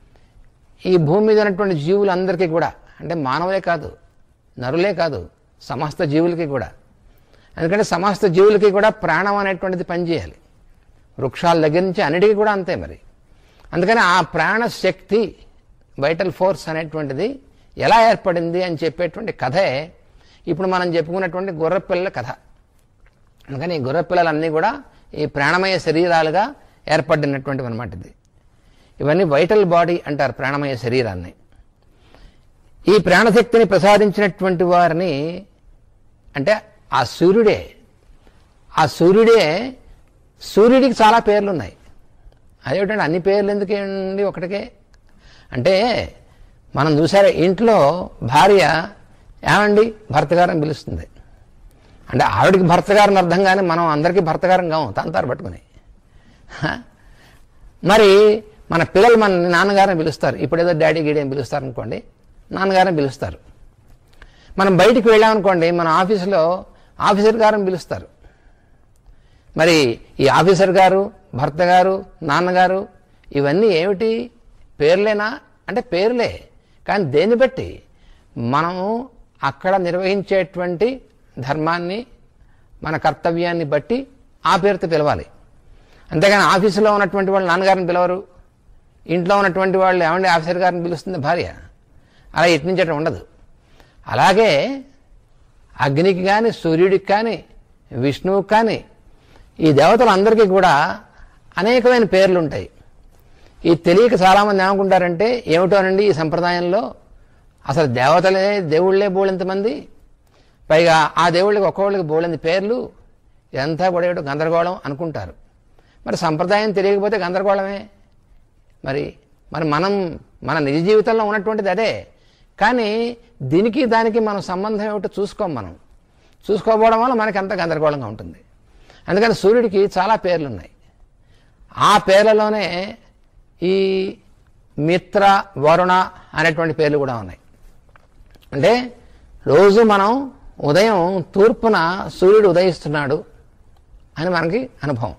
ఈ భూమి మీద ఉన్నటువంటి జీవులందరికీ కూడా అంటే మానవులే కాదు నరులే కాదు సమస్త జీవులకి కూడా ఎందుకంటే సమస్త జీవులకి కూడా ప్రాణం అనేటువంటిది పనిచేయాలి వృక్షాల దగ్గర నుంచి అన్నిటికీ కూడా అంతే మరి అందుకని ఆ ప్రాణ శక్తి వైటల్ ఫోర్స్ అనేటువంటిది ఎలా ఏర్పడింది అని చెప్పేటువంటి కథే ఇప్పుడు మనం చెప్పుకున్నటువంటి గుర్రపిల్లల కథ అందుకని ఈ గుర్రపిల్లలన్నీ కూడా ఈ ప్రాణమయ శరీరాలుగా ఏర్పడినటువంటివి అనమాట ఇది ఇవన్నీ వైటల్ బాడీ అంటారు ప్రాణమయ శరీరాన్ని ఈ ప్రాణశక్తిని ప్రసాదించినటువంటి వారిని అంటే ఆ సూర్యుడే ఆ సూర్యుడే సూర్యుడికి చాలా పేర్లు ఉన్నాయి అదేమిటంటే అన్ని పేర్లు ఎందుకండి ఒకటికే అంటే మనం చూసారా ఇంట్లో భార్య ఏమండి భర్త గారని పిలుస్తుంది అంటే ఆవిడికి భర్త గారిని అర్థం కానీ మనం అందరికీ భర్త గారం కాము తంతారు పట్టుకుని హ? మరి మన పిల్లలు మన నాన్నగారిని పిలుస్తారు ఇప్పుడు ఏదో డాడీ గీడీ అని పిలుస్తారు అనుకోండి నాన్నగారిని పిలుస్తారు మనం బయటికి వెళ్ళామనుకోండి మన ఆఫీసులో ఆఫీసర్ గారిని పిలుస్తారు మరి ఈ ఆఫీసర్ గారు భర్త గారు నాన్నగారు ఇవన్నీ ఏమిటి పేర్లేనా అంటే పేర్లే కానీ దేన్ని బట్టి మనము అక్కడ నిర్వహించేటువంటి ధర్మాన్ని మన కర్తవ్యాన్ని బట్టి ఆ పేరుతో పిలవాలి అంతేగాని ఆఫీసులో ఉన్నటువంటి వాళ్ళు నాన్నగారిని పిలవరు ఇంట్లో ఉన్నటువంటి వాళ్ళు ఏమండి ఆఫీసర్ గారిని పిలుస్తుంది భార్య అలా ఇటు నుంచి అటు ఉండదు అలాగే అగ్నికి కానీ సూర్యుడికి కానీ విష్ణువుకి కానీ ఈ దేవతలందరికీ కూడా అనేకమైన పేర్లు ఉంటాయి ఈ తెలియక చాలామంది ఏమనుకుంటారంటే ఏమిటోనండి ఈ సంప్రదాయంలో అసలు దేవతలే దేవుళ్ళే బోళెంతమంది పైగా ఆ దేవుళ్ళకి ఒక్కొక్కళ్ళకి బోళెంది పేర్లు ఇదంతా కూడా ఏమిటో గందరగోళం అనుకుంటారు మరి సంప్రదాయం తెలియకపోతే గందరగోళమే మరి మరి మనం మన నిజ జీవితంలో ఉన్నటువంటిది అదే కానీ దీనికి దానికి మనం సంబంధం ఏమిటో చూసుకోం మనం చూసుకోకపోవడం వల్ల మనకి అంత గందరగోళంగా ఉంటుంది అందుకని సూర్యుడికి చాలా పేర్లు ఉన్నాయి ఆ పేర్లలోనే ఈ మిత్ర వరుణ అనేటువంటి పేర్లు కూడా ఉన్నాయి అంటే రోజు మనం ఉదయం తూర్పున సూర్యుడు ఉదయిస్తున్నాడు అని మనకి అనుభవం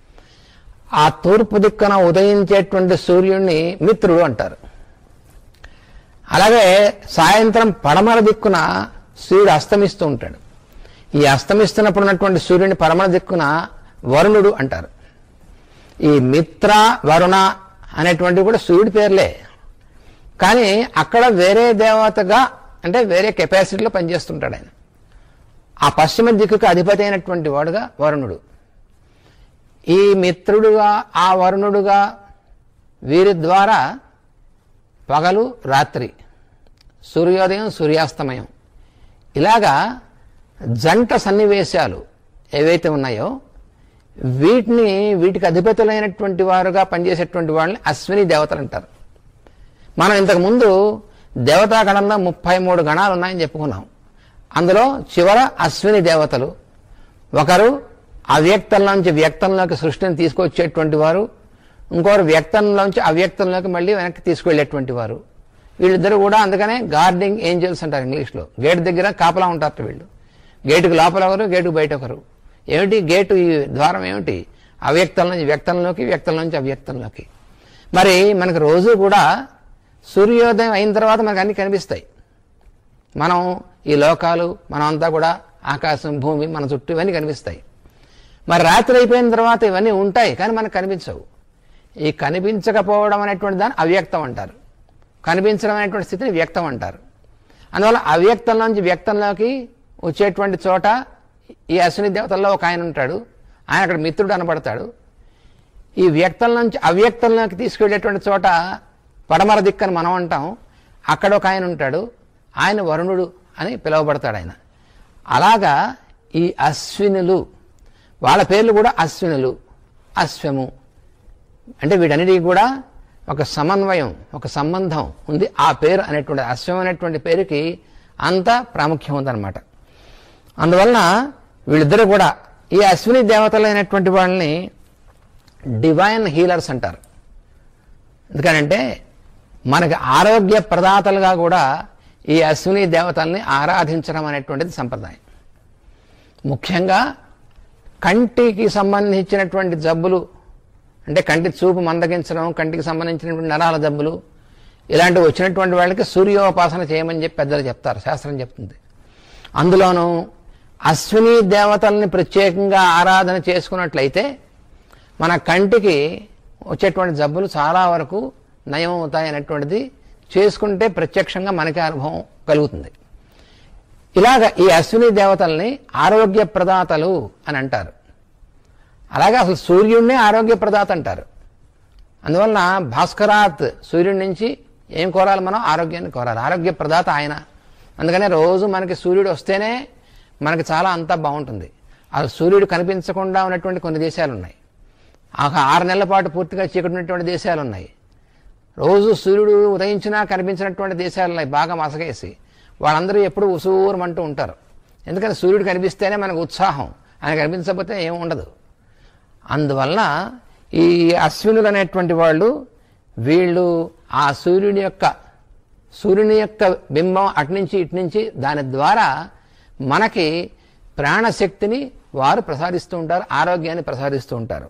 ఆ తూర్పు దిక్కున ఉదయించేటువంటి సూర్యుడిని మిత్రుడు అంటారు అలాగే సాయంత్రం పడమర దిక్కున సూర్యుడు అస్తమిస్తూ ఉంటాడు ఈ అస్తమిస్తున్నప్పుడు ఉన్నటువంటి సూర్యుని పడమర దిక్కున వరుణుడు అంటారు ఈ మిత్ర వరుణ అనేటువంటివి కూడా సూర్యుడి పేర్లే కానీ అక్కడ వేరే దేవతగా అంటే వేరే కెపాసిటీలో పనిచేస్తుంటాడు ఆయన ఆ పశ్చిమ దిక్కుకు అధిపతి అయినటువంటి వాడుగా వరుణుడు ఈ మిత్రుడుగా ఆ వరుణుడుగా వీరి ద్వారా పగలు రాత్రి సూర్యోదయం సూర్యాస్తమయం ఇలాగా జంట సన్నివేశాలు ఏవైతే ఉన్నాయో వీటిని వీటికి అధిపతులైనటువంటి వారుగా పనిచేసేటువంటి వాళ్ళని అశ్విని దేవతలు అంటారు మనం ఇంతకు ముందు దేవతా గణంలో ముప్పై మూడు గణాలు ఉన్నాయని చెప్పుకున్నాం అందులో చివర అశ్విని దేవతలు ఒకరు అవ్యక్తంలోంచి వ్యక్తంలోకి సృష్టిని తీసుకొచ్చేటువంటి వారు ఇంకొకరు వ్యక్తంలోంచి అవ్యక్తంలోకి మళ్ళీ వెనక్కి తీసుకువెళ్ళేటువంటి వారు వీళ్ళిద్దరు కూడా అందుకనే గార్డింగ్ ఏంజల్స్ అంటారు ఇంగ్లీష్లో గేట్ దగ్గర కాపలా ఉంటారు వీళ్ళు గేటుకు లోపల ఒకరు గేటుకు బయట ఒకరు ఏమిటి గేటు ఈ ద్వారం ఏమిటి అవ్యక్తం నుంచి వ్యక్తంలోకి వ్యక్తం నుంచి అవ్యక్తంలోకి మరి మనకు రోజు కూడా సూర్యోదయం అయిన తర్వాత మనకు అన్ని కనిపిస్తాయి మనం ఈ లోకాలు మనం అంతా కూడా ఆకాశం భూమి మన చుట్టూ ఇవన్నీ కనిపిస్తాయి మరి రాత్రి అయిపోయిన తర్వాత ఇవన్నీ ఉంటాయి కానీ మనకు కనిపించవు ఈ కనిపించకపోవడం అనేటువంటి దాన్ని అవ్యక్తం అంటారు కనిపించడం అనేటువంటి స్థితిని వ్యక్తం అంటారు అందువల్ల అవ్యక్తం నుంచి వ్యక్తంలోకి వచ్చేటువంటి చోట ఈ అశ్విని దేవతల్లో ఒక ఆయన ఉంటాడు ఆయన అక్కడ మిత్రుడు అనబడతాడు ఈ వ్యక్తం నుంచి అవ్యక్తంలోకి తీసుకెళ్లేటువంటి చోట పడమర దిక్కని మనం అంటాం అక్కడ ఒక ఆయన ఉంటాడు ఆయన వరుణుడు అని పిలువబడతాడు ఆయన అలాగా ఈ అశ్వినులు వాళ్ళ పేర్లు కూడా అశ్వినులు అశ్వము అంటే వీటన్నిటికీ కూడా ఒక సమన్వయం ఒక సంబంధం ఉంది ఆ పేరు అనేటువంటి అశ్వం అనేటువంటి పేరుకి అంత ప్రాముఖ్యం ఉందన్నమాట అందువలన వీళ్ళిద్దరూ కూడా ఈ అశ్విని దేవతలైనటువంటి వాళ్ళని డివైన్ హీలర్స్ అంటారు ఎందుకనంటే మనకి ఆరోగ్య ప్రదాతలుగా కూడా ఈ అశ్విని దేవతల్ని ఆరాధించడం అనేటువంటిది సంప్రదాయం ముఖ్యంగా కంటికి సంబంధించినటువంటి జబ్బులు అంటే కంటి చూపు మందగించడం కంటికి సంబంధించినటువంటి నరాల జబ్బులు ఇలాంటివి వచ్చినటువంటి వాళ్ళకి సూర్యోపాసన చేయమని చెప్పి పెద్దలు చెప్తారు శాస్త్రం చెప్తుంది అందులోనూ అశ్విని దేవతల్ని ప్రత్యేకంగా ఆరాధన చేసుకున్నట్లయితే మన కంటికి వచ్చేటువంటి జబ్బులు చాలా వరకు నయం అవుతాయి అనేటువంటిది చేసుకుంటే ప్రత్యక్షంగా మనకి అనుభవం కలుగుతుంది ఇలాగ ఈ అశ్విని దేవతల్ని ఆరోగ్య ప్రదాతలు అని అంటారు అలాగే అసలు సూర్యుడినే ఆరోగ్య ప్రదాత అంటారు అందువలన భాస్కరాత్ సూర్యుడి నుంచి ఏం కోరాలి మనం ఆరోగ్యాన్ని కోరాలి ఆరోగ్య ప్రదాత ఆయన అందుకనే రోజు మనకి సూర్యుడు వస్తేనే మనకి చాలా అంతా బాగుంటుంది ఆ సూర్యుడు కనిపించకుండా ఉన్నటువంటి కొన్ని దేశాలు ఉన్నాయి ఒక ఆరు నెలల పాటు పూర్తిగా చీకటి ఉన్నటువంటి దేశాలు ఉన్నాయి రోజు సూర్యుడు ఉదయించినా కనిపించినటువంటి దేశాలు ఉన్నాయి బాగా మసగేసి వాళ్ళందరూ ఎప్పుడు ఉసూరమంటూ ఉంటారు ఎందుకంటే సూర్యుడు కనిపిస్తేనే మనకు ఉత్సాహం ఆయన కనిపించకపోతే ఏం ఉండదు అందువలన ఈ అశ్వినులు అనేటువంటి వాళ్ళు వీళ్ళు ఆ సూర్యుని యొక్క సూర్యుని యొక్క బింబం అటు నుంచి ఇటు నుంచి దాని ద్వారా మనకి ప్రాణశక్తిని వారు ప్రసాదిస్తూ ఉంటారు ఆరోగ్యాన్ని ప్రసాదిస్తూ ఉంటారు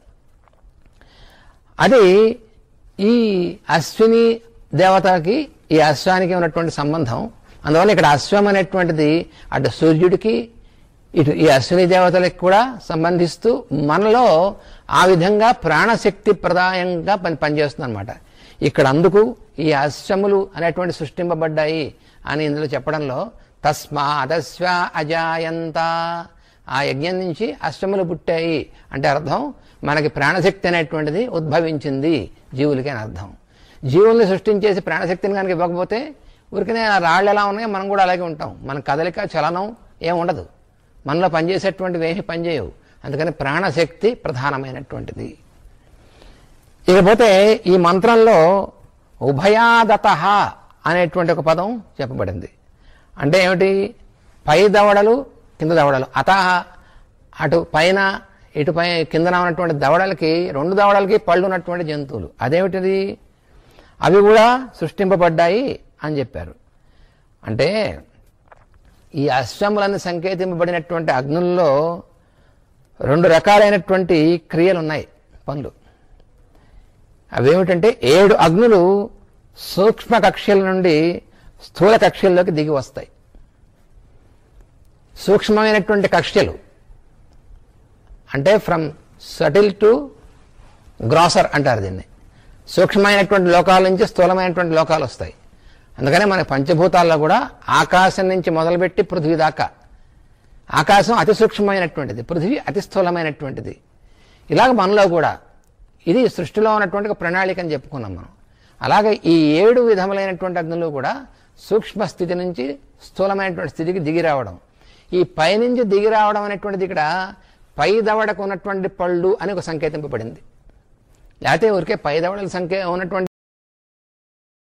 అది ఈ అశ్విని దేవతకి ఈ అశ్వానికి ఉన్నటువంటి సంబంధం అందువల్ల ఇక్కడ అశ్వం అనేటువంటిది అటు సూర్యుడికి ఇటు ఈ అశ్విని దేవతలకు కూడా సంబంధిస్తూ మనలో ఆ విధంగా ప్రాణశక్తి ప్రదాయంగా పని పనిచేస్తుంది అనమాట ఇక్కడ అందుకు ఈ అశ్వములు అనేటువంటి సృష్టింపబడ్డాయి అని ఇందులో చెప్పడంలో తస్మాదశ్వ అజాయంత ఆ యజ్ఞం నుంచి అశ్వములు పుట్టాయి అంటే అర్థం మనకి ప్రాణశక్తి అనేటువంటిది ఉద్భవించింది జీవులకి అని అర్థం జీవుల్ని సృష్టించేసి ప్రాణశక్తిని కనుక ఇవ్వకపోతే ఊరికనే ఆ రాళ్ళు ఎలా ఉన్నాయో మనం కూడా అలాగే ఉంటాం మన కదలిక చలనం ఏం ఉండదు మనలో పనిచేసేటువంటివి ఏమీ పనిచేయవు అందుకని ప్రాణశక్తి ప్రధానమైనటువంటిది ఇకపోతే ఈ మంత్రంలో ఉభయాదత అనేటువంటి ఒక పదం చెప్పబడింది అంటే ఏమిటి పై దవడలు కింద దవడలు అత అటు పైన ఇటుపై కిందన ఉన్నటువంటి దవడలకి రెండు దవడలకి పళ్ళు ఉన్నటువంటి జంతువులు అదేమిటిది అవి కూడా సృష్టింపబడ్డాయి అని చెప్పారు అంటే ఈ అశ్వములను సంకేతింపబడినటువంటి అగ్నుల్లో రెండు రకాలైనటువంటి క్రియలు ఉన్నాయి పనులు అవేమిటంటే ఏడు అగ్నులు సూక్ష్మ కక్ష్యల నుండి స్థూల కక్ష్యల్లోకి దిగి వస్తాయి సూక్ష్మమైనటువంటి కక్ష్యలు అంటే ఫ్రమ్ సటిల్ టు గ్రాసర్ అంటారు దీన్ని సూక్ష్మమైనటువంటి లోకాల నుంచి స్థూలమైనటువంటి లోకాలు వస్తాయి అందుకనే మన పంచభూతాల్లో కూడా ఆకాశం నుంచి మొదలుపెట్టి పృథ్వీ దాకా ఆకాశం అతి సూక్ష్మమైనటువంటిది పృథ్వీ అతి స్థూలమైనటువంటిది ఇలాగ మనలో కూడా ఇది సృష్టిలో ఉన్నటువంటి ఒక ప్రణాళిక అని చెప్పుకున్నాం మనం అలాగే ఈ ఏడు విధములైనటువంటి అగ్నులు కూడా సూక్ష్మ స్థితి నుంచి స్థూలమైనటువంటి స్థితికి దిగి రావడం ఈ పైనుంచి దిగి రావడం అనేటువంటిది ఇక్కడ పై దవడకు ఉన్నటువంటి పళ్ళు అని ఒక సంకేతింపబడింది లేకపోతే ఊరికే పై దవడల సంఖ్య ఉన్నటువంటి